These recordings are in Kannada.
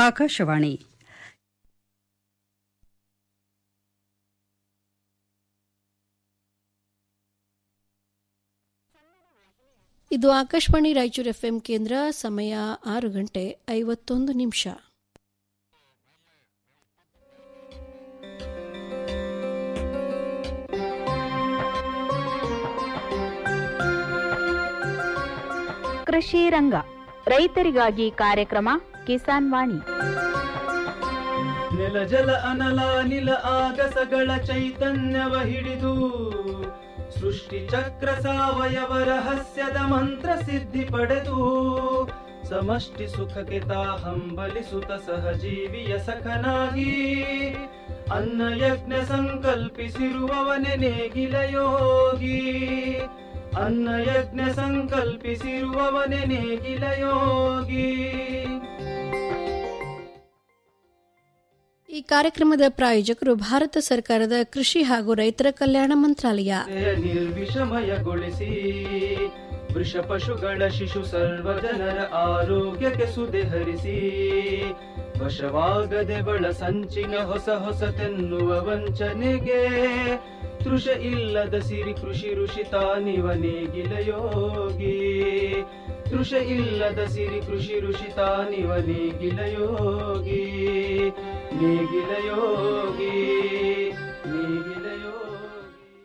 ಆಕಾಶವಾಣಿ ಇದು ಆಕಾಶವಾಣಿ ರಾಯಚೂರು ಎಫ್ಎಂ ಕೇಂದ್ರ ಸಮಯ ಆರು ಗಂಟೆ ಐವತ್ತೊಂದು ನಿಮಿಷ ಕೃಷಿ ರಂಗ ರೈತರಿಗಾಗಿ ಕಾರ್ಯಕ್ರಮ ಕಿಸಾನ್ ವಾಣಿ ನೆಲ ಜಲ ಅನಲ ನಿಲ ಆಗಸಗಳ ಚೈತನ್ಯವ ಹಿಡಿದು ಸೃಷ್ಟಿ ಚಕ್ರ ಸಾವಯವ ರಹಸ್ಯದ ಮಂತ್ರ ಸಿದ್ಧಿ ಪಡೆದು ಸಮಷ್ಟಿ ಸುಖಕ್ಕೆ ತಾ ಹಂಬಲಿಸುತ್ತ ಸಹಜೀವಿಯ ಸಖನಾಗಿ ಅನ್ನ ಯಜ್ಞ ಸಂಕಲ್ಪಿಸಿರುವವನೆ ನೇಗಿಲ ಯೋಗಿ ಅನ್ನ ಯಜ್ಞ ಸಂಕಲ್ಪಿಸಿರುವವನೆ ನೇಗಿಲ ಯೋಗಿ ಈ ಕಾರ್ಯಕ್ರಮದ ಪ್ರಾಯೋಜಕರು ಭಾರತ ಸರ್ಕಾರದ ಕೃಷಿ ಹಾಗೂ ರೈತರ ಕಲ್ಯಾಣ ಮಂತ್ರಾಲಯ ಜಯ ನಿರ್ವಿಷಮಯಗೊಳಿಸಿ ವೃಷ ಪಶುಗಳ ಶಿಶು ಸರ್ವ ಜನರ ಆರೋಗ್ಯಕ್ಕೆ ಸುದೆ ಹರಿಸಿ ವಶವಾಗದೆ ಬಳ ಸಂಚಿನ ಹೊಸ ಹೊಸತೆನ್ನುವ ವಂಚನೆಗೆ ತೃಷ ಇಲ್ಲದ ಸಿರಿ ಕೃಷಿ ಋಷಿ ತಾನಿವ ನೇಗಿಲ ಯೋಗಿ ತೃಷ ಇಲ್ಲದ ಸಿರಿ ಕೃಷಿ ಋಷಿ ತಾನಿವ ನೇಗಿಲ ಯೋಗಿ ನೇಗಿಲ ಯೋಗಿ ನೇಗಿಲ ಯೋಗಿ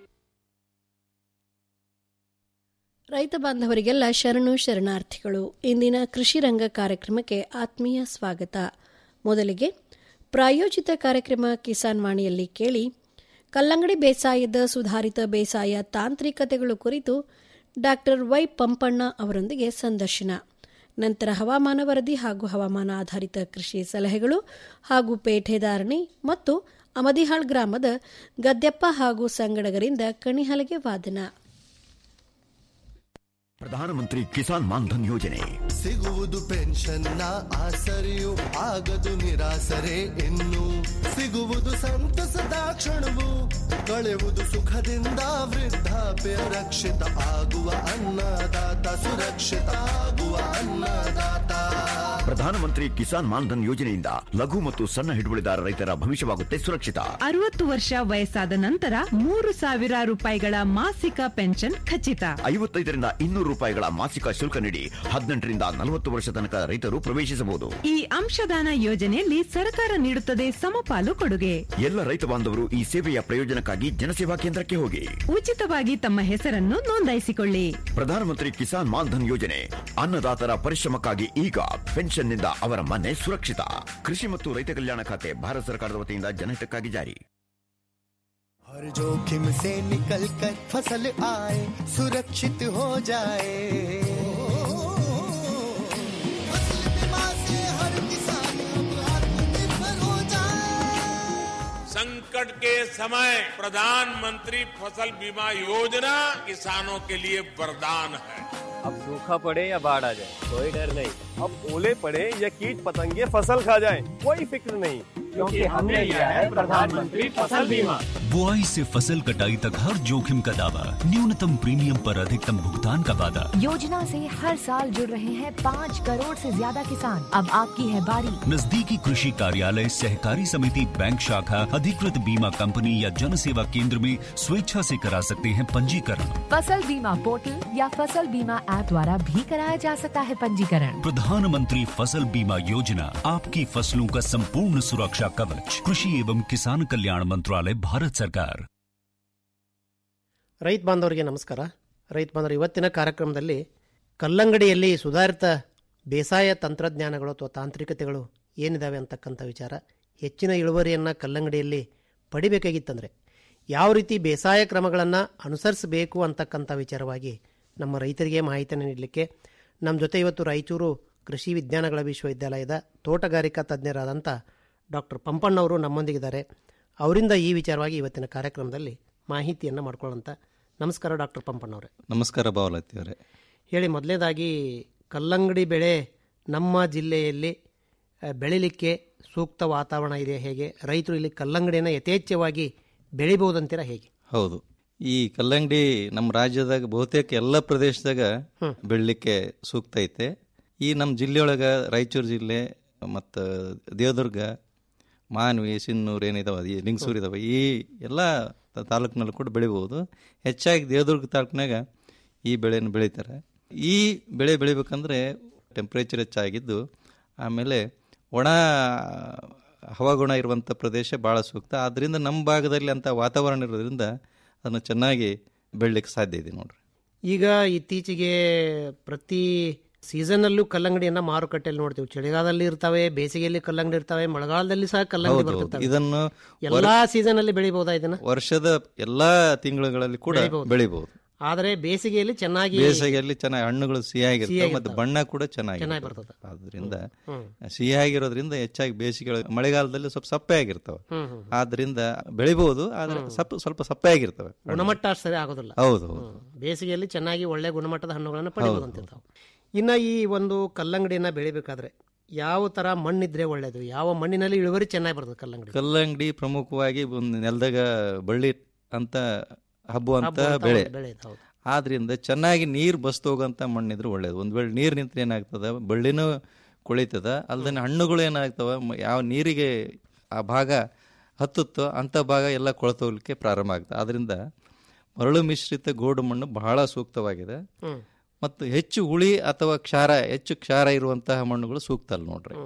ರೈತ ಬಾಂಧವರಿಗೆಲ್ಲ ಶರಣು ಶರಣಾರ್ಥಿಗಳು ಇಂದಿನ ಕೃಷಿ ರಂಗ ಕಾರ್ಯಕ್ರಮಕ್ಕೆ ಆತ್ಮೀಯ ಸ್ವಾಗತ ಮೊದಲಿಗೆ ಪ್ರಾಯೋಜಿತ ಕಾರ್ಯಕ್ರಮ ಕಿಸಾನ್ ವಾಣಿಯಲ್ಲಿ ಕೇಳಿ ಕಲ್ಲಂಗಡಿ ಬೇಸಾಯದ ಸುಧಾರಿತ ಬೇಸಾಯ ತಾಂತ್ರಿಕತೆಗಳು ಕುರಿತು ಡಾಕ್ಟರ್ ವೈ ಪಂಪಣ್ಣ ಅವರೊಂದಿಗೆ ಸಂದರ್ಶನ ನಂತರ ಹವಾಮಾನ ವರದಿ ಹಾಗೂ ಹವಾಮಾನ ಆಧಾರಿತ ಕೃಷಿ ಸಲಹೆಗಳು ಹಾಗೂ ಪೇಠೆದಾರಣಿ ಮತ್ತು ಅಮದಿಹಾಳ್ ಗ್ರಾಮದ ಗದ್ಯಪ್ಪ ಹಾಗೂ ಸಂಗಡಗರಿಂದ ಕಣಿಹಲಗೆ ವಾದನ ಪ್ರಧಾನಮಂತ್ರಿ ಕಿಸಾನ್ ಮಾನ್ಧನ್ ಯೋಜನೆ ಸಿಗುವುದು ಪೆನ್ಷನ್ನ ಆಸರೆಯು ಆಗದು ನಿರಾಸರೆ ಇನ್ನು ಸಿಗುವುದು ಸಂತಸದ ಕ್ಷಣವು ಕಳೆಯುವುದು ಸುಖದಿಂದ ವೃದ್ಧಾಪ್ಯ ರಕ್ಷಿತ ಆಗುವ ಅನ್ನದಾತ ಸುರಕ್ಷಿತ ಆಗುವ ಅನ್ನದಾತ ಪ್ರಧಾನಮಂತ್ರಿ ಕಿಸಾನ್ ಮಾನ್ಧನ್ ಯೋಜನೆಯಿಂದ ಲಘು ಮತ್ತು ಸಣ್ಣ ಹಿಡುವಳಿದಾರ ರೈತರ ಭವಿಷ್ಯವಾಗುತ್ತೆ ಸುರಕ್ಷಿತ ಅರವತ್ತು ವರ್ಷ ವಯಸ್ಸಾದ ನಂತರ ಮೂರು ಸಾವಿರ ರೂಪಾಯಿಗಳ ಮಾಸಿಕ ಪೆನ್ಷನ್ ಖಚಿತ ಐವತ್ತೈದರಿಂದ ಇನ್ನೂರು ರೂಪಾಯಿಗಳ ಮಾಸಿಕ ಶುಲ್ಕ ನೀಡಿ ಹದಿನೆಂಟರಿಂದ ನಲವತ್ತು ವರ್ಷ ತನಕ ರೈತರು ಪ್ರವೇಶಿಸಬಹುದು ಈ ಅಂಶದಾನ ಯೋಜನೆಯಲ್ಲಿ ಸರ್ಕಾರ ನೀಡುತ್ತದೆ ಸಮಪಾಲು ಕೊಡುಗೆ ಎಲ್ಲ ರೈತ ಬಾಂಧವರು ಈ ಸೇವೆಯ ಪ್ರಯೋಜನಕ್ಕಾಗಿ ಜನಸೇವಾ ಕೇಂದ್ರಕ್ಕೆ ಹೋಗಿ ಉಚಿತವಾಗಿ ತಮ್ಮ ಹೆಸರನ್ನು ನೋಂದಾಯಿಸಿಕೊಳ್ಳಿ ಪ್ರಧಾನಮಂತ್ರಿ ಕಿಸಾನ್ ಮಾನ್ಧನ್ ಯೋಜನೆ ಅನ್ನದಾತರ ಪರಿಶ್ರಮಕ್ಕಾಗಿ ಈಗ ಪೆನ್ಷನ್ನಿಂದ ಅವರ ಮನೆ ಸುರಕ್ಷಿತ ಕೃಷಿ ಮತ್ತು ರೈತ ಕಲ್ಯಾಣ ಖಾತೆ ಭಾರತ ಸರ್ಕಾರದ ವತಿಯಿಂದ ಜನಹಿತಕ್ಕಾಗಿ ಜಾರಿ हर जोखिम से निकल कर फसल आए सुरक्षित हो जाए फसल बीमा से हर किसान अब आत्मनिर्भर हो जाए संकट के समय प्रधानमंत्री फसल बीमा योजना किसानों के लिए वरदान है अब सूखा पड़े या बाढ़ आ जाए कोई डर नहीं अब ओले पड़े या कीट पतंगे फसल खा जाए कोई फिक्र नहीं क्योंकि हमने लिया है प्रधानमंत्री फसल बीमा बुआई से फसल कटाई तक हर जोखिम का दावा न्यूनतम प्रीमियम पर अधिकतम भुगतान का वादा योजना से हर साल जुड़ रहे हैं पाँच करोड़ से ज्यादा किसान अब आपकी है बारी नजदीकी कृषि कार्यालय सहकारी समिति बैंक शाखा अधिकृत बीमा कंपनी या जन सेवा केंद्र में स्वेच्छा से करा सकते हैं पंजीकरण फसल बीमा पोर्टल या फसल बीमा ऐप द्वारा भी कराया जा सकता है पंजीकरण प्रधानमंत्री फसल बीमा योजना आपकी फसलों का संपूर्ण सुरक्षा कवच कृषि एवं किसान कल्याण मंत्रालय भारत सरकार ರೈತ ಬಾಂಧವರಿಗೆ ನಮಸ್ಕಾರ ರೈತ ಬಾಂಧವರು ಇವತ್ತಿನ ಕಾರ್ಯಕ್ರಮದಲ್ಲಿ ಕಲ್ಲಂಗಡಿಯಲ್ಲಿ ಸುಧಾರಿತ ಬೇಸಾಯ ತಂತ್ರಜ್ಞಾನಗಳು ಅಥವಾ ತಾಂತ್ರಿಕತೆಗಳು ಏನಿದಾವೆ ಅಂತಕ್ಕಂಥ ವಿಚಾರ ಹೆಚ್ಚಿನ ಇಳುವರಿಯನ್ನು ಕಲ್ಲಂಗಡಿಯಲ್ಲಿ ಪಡಿಬೇಕಾಗಿತ್ತಂದರೆ ಯಾವ ರೀತಿ ಬೇಸಾಯ ಕ್ರಮಗಳನ್ನು ಅನುಸರಿಸಬೇಕು ಅಂತಕ್ಕಂಥ ವಿಚಾರವಾಗಿ ನಮ್ಮ ರೈತರಿಗೆ ಮಾಹಿತಿಯನ್ನು ನೀಡಲಿಕ್ಕೆ ನಮ್ಮ ಜೊತೆ ಇವತ್ತು ರಾಯಚೂರು ಕೃಷಿ ವಿಜ್ಞಾನಗಳ ವಿಶ್ವವಿದ್ಯಾಲಯದ ತೋಟಗಾರಿಕಾ ತಜ್ಞರಾದಂಥ ಡಾಕ್ಟರ್ ಪಂಪಣ್ಣವರು ನಮ್ಮೊಂದಿಗಿದ್ದಾರೆ ಅವರಿಂದ ಈ ವಿಚಾರವಾಗಿ ಇವತ್ತಿನ ಕಾರ್ಯಕ್ರಮದಲ್ಲಿ ಮಾಹಿತಿಯನ್ನು ಮಾಡ್ಕೊಳ್ಳೋಂಥ ನಮಸ್ಕಾರ ಡಾಕ್ಟರ್ ಪಂಪಣ್ಣವರೇ ನಮಸ್ಕಾರ ಬಾವಲತ್ತಿ ಅವರೇ ಹೇಳಿ ಮೊದಲನೇದಾಗಿ ಕಲ್ಲಂಗಡಿ ಬೆಳೆ ನಮ್ಮ ಜಿಲ್ಲೆಯಲ್ಲಿ ಆ, ಬೆಳಿಲಿಕ್ಕೆ ಸೂಕ್ತ ವಾತಾವರಣ ಇದೆ ಹೇಗೆ ರೈತರು ಇಲ್ಲಿ ಕಲ್ಲಂಗಡಿಯನ್ನು ಯಥೇಚ್ಛವಾಗಿ ಬೆಳಿಬಹುದಂತೀರಾ ಹೇಗೆ ಹೌದು ಈ ಕಲ್ಲಂಗಡಿ ನಮ್ಮ ರಾಜ್ಯದಾಗ ಬಹುತೇಕ ಎಲ್ಲ ಪ್ರದೇಶದಾಗ ಬೆಳಿಲಿಕ್ಕೆ ಸೂಕ್ತ ಐತೆ ಈ ನಮ್ಮ ಜಿಲ್ಲೆಯೊಳಗ ರಾಯಚೂರು ಜಿಲ್ಲೆ ಮತ್ತು ದೇವದುರ್ಗ ಮಾನ್ವಿ ಸಿನ್ನೂರು ಏನಿದಾವೆ ಈ ಲಿಂಗಸೂರು ಇದಾವೆ ಈ ಎಲ್ಲ ತ- ತಾಲೂಕಿನಲ್ಲೂ ಕೂಡ ಬೆಳಿಬೋದು ಹೆಚ್ಚಾಗಿ ದೇವದುರ್ಗ ತಾಲೂಕಿನಾಗ ಈ ಬೆಳೆಯನ್ನು ಬೆಳೀತಾರೆ ಈ ಬೆಳೆ ಬೆಳಿಬೇಕಂದ್ರೆ ಟೆಂಪ್ರೇಚರ್ ಹೆಚ್ಚಾಗಿದ್ದು ಆಮೇಲೆ ಒಣ ಹವಾಗುಣ ಇರುವಂಥ ಪ್ರದೇಶ ಭಾಳ ಸೂಕ್ತ ಆದ್ದರಿಂದ ನಮ್ಮ ಭಾಗದಲ್ಲಿ ಅಂಥ ವಾತಾವರಣ ಇರೋದ್ರಿಂದ ಅದನ್ನು ಚೆನ್ನಾಗಿ ಬೆಳಲಿಕ್ಕೆ ಸಾಧ್ಯ ಇದೆ ನೋಡ್ರಿ ಈಗ ಇತ್ತೀಚೆಗೆ ಪ್ರತಿ ಸೀಸನಲ್ಲೂ ಕಲ್ಲಂಗಡಿಯನ್ನ ಮಾರುಕಟ್ಟೆಯಲ್ಲಿ ನೋಡ್ತೀವಿ ಚಳಿಗಾಲದಲ್ಲಿ ಇರ್ತವೆ ಬೇಸಿಗೆಯಲ್ಲಿ ಕಲ್ಲಂಗಡಿ ಇರ್ತವೆ ಮಳೆಗಾಲದಲ್ಲಿ ಸಹ ಕಲ್ಲಂಗಡಿ ಹೌದು, ಬರ್ತಿರ್ತವೆ ಇದನ್ನು ಎಲ್ಲಾ ಸೀಸನ್ ಅಲ್ಲಿ ಬೆಳಿಬಹುದಾ ಇದನ್ನ ವರ್ಷದ ಎಲ್ಲಾ ತಿಂಗಳುಗಳಲ್ಲಿ ಕೂಡ ಬೆಳಿಬೋದು. ಬೆಳಿಬಹುದು ಆದರೆ ಬೇಸಿಗೆಯಲ್ಲಿ ಚೆನ್ನಾಗಿ ಬೇಸಿಗೆಯಲ್ಲಿ ಚೆನ್ನಾಗಿ ಹಣ್ಣುಗಳು ಸಿಹಿಯಾಗಿರ್ತವೆ ಸಿಹಿಯಾಗಿರ್ತವೆ. ಮತ್ತು ಬಣ್ಣ ಕೂಡ ಚೆನ್ನಾಗಿ ಚೆನ್ನಾಗಿ ಬರ್ತದೆ. ಆದ್ರಿಂದ ಹ್ಮ್. ಸಿಹಿಯಾಗಿರೋದ್ರಿಂದ ಹೆಚ್ಚಾಗಿ ಬೇಸಿಗೆ ಮಳೆಗಾಲದಲ್ಲಿ ಸ್ವಲ್ಪ ಸಪ್ಪೆ ಆಗಿರ್ತವೆ ಹ್ಮ್, ಹ್ಮ್. ಆದ್ರಿಂದ ಬೆಳಿಬಹುದು ಆದ್ರೆ ಸಪ್ಪ ಸ್ವಲ್ಪ ಸಪ್ಪೆ ಆಗಿರ್ತವೆ ಗುಣಮಟ್ಟ ಅಷ್ಟು ಸರಿ ಆಗೋದಿಲ್ಲ ಹೌದು ಹೌದು ಹ್ಮ್. ಬೇಸಿಗೆಯಲ್ಲಿ ಚೆನ್ನಾಗಿ ಒಳ್ಳೆ ಗುಣಮಟ್ಟದ ಹಣ್ಣುಗಳನ್ನು ಪಡಿಬಹುದು ಅಂತಿರ್ತಾವೆ ಇನ್ನ ಈ ಒಂದು ಕಲ್ಲಂಗಡಿಯನ್ನ ಬೆಳಿಬೇಕಾದ್ರೆ ಯಾವ ತರ ಮಣ್ಣಿದ್ರೆ ಒಳ್ಳೇದು ಯಾವ ಮಣ್ಣಿನಲ್ಲಿ ಇಳುವರಿ ಚೆನ್ನಾಗಿ ಬರ್ತದೆ ಕಲ್ಲಂಗಡಿ ಕಲ್ಲಂಗಡಿ ಪ್ರಮುಖವಾಗಿ ಒಂದು ನೆಲದಾಗ ಬಳ್ಳಿ ಅಂತ ಹಬ್ಬುವಂತ ಹಬ್ಬುವಂತ ಬೆಳೆ ಒಂದು ಬೆಳೆ ಇದು, ಹೌದು. ಆದ್ರಿಂದ ಚೆನ್ನಾಗಿ ನೀರು ಬಸ್ತು ಹೋಗಂತ ಮಣ್ಣಿದ್ರೆ ಒಳ್ಳೇದು ಒಂದ್ ವೇಳೆ ನೀರು ನಿಂತ್ರೆ ಏನಾಗ್ತದ ಬಳ್ಳಿನೂ ಕೊಳಿತದ ಅಲ್ದನೆ ಹಣ್ಣುಗಳು ಏನಾಗ್ತವ ಮ- ಯಾವ ನೀರಿಗೆ ಆ ಭಾಗ ಹತ್ತುತ್ತೋ ಅಂಥ ಭಾಗ ಎಲ್ಲ ಕೊಳ್ತೋಗ್ಲಿಕ್ಕೆ ಪ್ರಾರಂಭ ಆಗ್ತದೆ ಆದ್ರಿಂದ ಮರಳು ಮಿಶ್ರಿತ ಗೋಡು ಮಣ್ಣು ಬಹಳ ಸೂಕ್ತವಾಗಿದೆ ಹ್ಮ್. ಮತ್ತು ಹೆಚ್ಚು ಹುಳಿ ಅಥವಾ ಕ್ಷಾರ ಹೆಚ್ಚು ಕ್ಷಾರ ಇರುವಂತಹ ಮಣ್ಣುಗಳು ಸೂಕ್ತ ಅಲ್ಲ ನೋಡ್ರಿ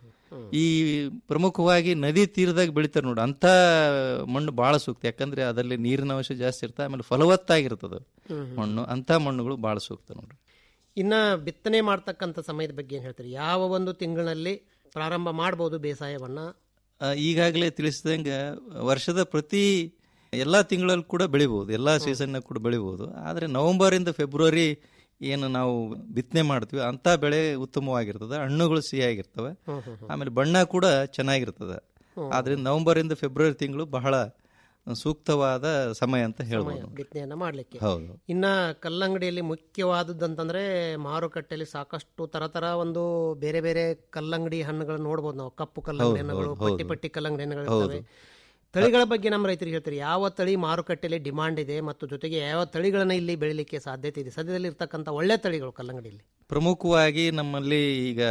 ಈ ಪ್ರಮುಖವಾಗಿ ನದಿ ತೀರದಾಗ ಬೆಳಿತಾರೆ ನೋಡಿ ಅಂಥ ಮಣ್ಣು ಬಹಳ ಸೂಕ್ತ ಯಾಕಂದ್ರೆ ಅದರಲ್ಲಿ ನೀರಿನ ಅಂಶ ಜಾಸ್ತಿ ಇರ್ತದೆ ಆಮೇಲೆ ಫಲವತ್ತಾಗಿರ್ತದೆ ಹ್ಮ್. ಮಣ್ಣು ಅಂಥ ಮಣ್ಣುಗಳು ಬಹಳ ಸೂಕ್ತ ನೋಡ್ರಿ ಇನ್ನ ಬಿತ್ತನೆ ಮಾಡ್ತಕ್ಕಂಥ ಸಮಯದ ಬಗ್ಗೆ ಏನ್ ಹೇಳ್ತೀರಿ ಯಾವ ಒಂದು ತಿಂಗಳಿನಲ್ಲಿ ಪ್ರಾರಂಭ ಮಾಡಬಹುದು ಬೇಸಾಯವನ್ನ ಆ, ಈಗಾಗಲೇ ತಿಳಿಸಿದಂಗೆ ವರ್ಷದ ಪ್ರತಿ ಎಲ್ಲ ತಿಂಗಳಲ್ಲಿ ಕೂಡ ಬೆಳಿಬೋದು ಎಲ್ಲ ಸೀಸನ್ನ ಕೂಡ ಬೆಳಿಬೋದು ಆದರೆ ನವೆಂಬರಿಂದ ಫೆಬ್ರವರಿ ಏನು ನಾವು ಬಿತ್ತನೆ ಮಾಡ್ತೀವಿ ಅಂಥ ಬೆಳೆ ಉತ್ತಮವಾಗಿರ್ತದೆ ಹಣ್ಣುಗಳು ಸಿಹಿಯಾಗಿರ್ತವೆ ಹ್ಮ್, ಹ್ಮ್, ಹ್ಮ್. ಆಮೇಲೆ ಬಣ್ಣ ಕೂಡ ಚೆನ್ನಾಗಿರ್ತದೆ ಹ್ಮ್. ಆದ್ರಿಂದ ನವೆಂಬರಿಂದ ಫೆಬ್ರವರಿ ತಿಂಗಳು ಬಹಳ ಸೂಕ್ತವಾದ ಸಮಯ ಅಂತ ಸಮಯ ಹೇಳ್ಬೋದು ಬಿತ್ತನೆಯನ್ನ ಮಾಡ್ಲಿಕ್ಕೆ ಹೌದು ಇನ್ನ ಕಲ್ಲಂಗಡಿಯಲ್ಲಿ ಮುಖ್ಯವಾದದ್ದಂತಂದ್ರೆ ಮಾರುಕಟ್ಟೆಯಲ್ಲಿ ಸಾಕಷ್ಟು ತರ ತರ ಒಂದು ಬೇರೆ ಬೇರೆ ಕಲ್ಲಂಗಡಿ ಹಣ್ಣುಗಳು ನೋಡ್ಬೋದು ನಾವು ಕಪ್ಪು ಕಲ್ಲಂಗಡಿ ಹೌದು, ಹಣ್ಣುಗಳು ಹೌದು, ಪಟ್ಟಿ ಹೌದು. ಪಟ್ಟಿ ಕಲ್ಲಂಗಡಿ ಹಣ್ಣುಗಳು ಹೌದು. ಇರ್ತವೆ ತಳಿಗಳ ಬಗ್ಗೆ ನಮ್ಮ ರೈತರಿಗೆ ಹೇಳ್ತಾರೆ ಯಾವ ತಳಿ ಮಾರುಕಟ್ಟೆಯಲ್ಲಿ ಡಿಮಾಂಡ್ ಇದೆ ಮತ್ತು ಜೊತೆಗೆ ಯಾವ ತಳಿಗಳನ್ನ ಇಲ್ಲಿ ಬೆಳಿಲಿಕ್ಕೆ ಸಾಧ್ಯತೆ ಇದೆ ಸದ್ಯದಲ್ಲಿ ಇರ್ತಕ್ಕಂಥ ಒಳ್ಳೆ ತಳಿಗಳು ಕಲ್ಲಂಗಡಿಯಲ್ಲಿ ಪ್ರಮುಖವಾಗಿ ನಮ್ಮಲ್ಲಿ ಈಗ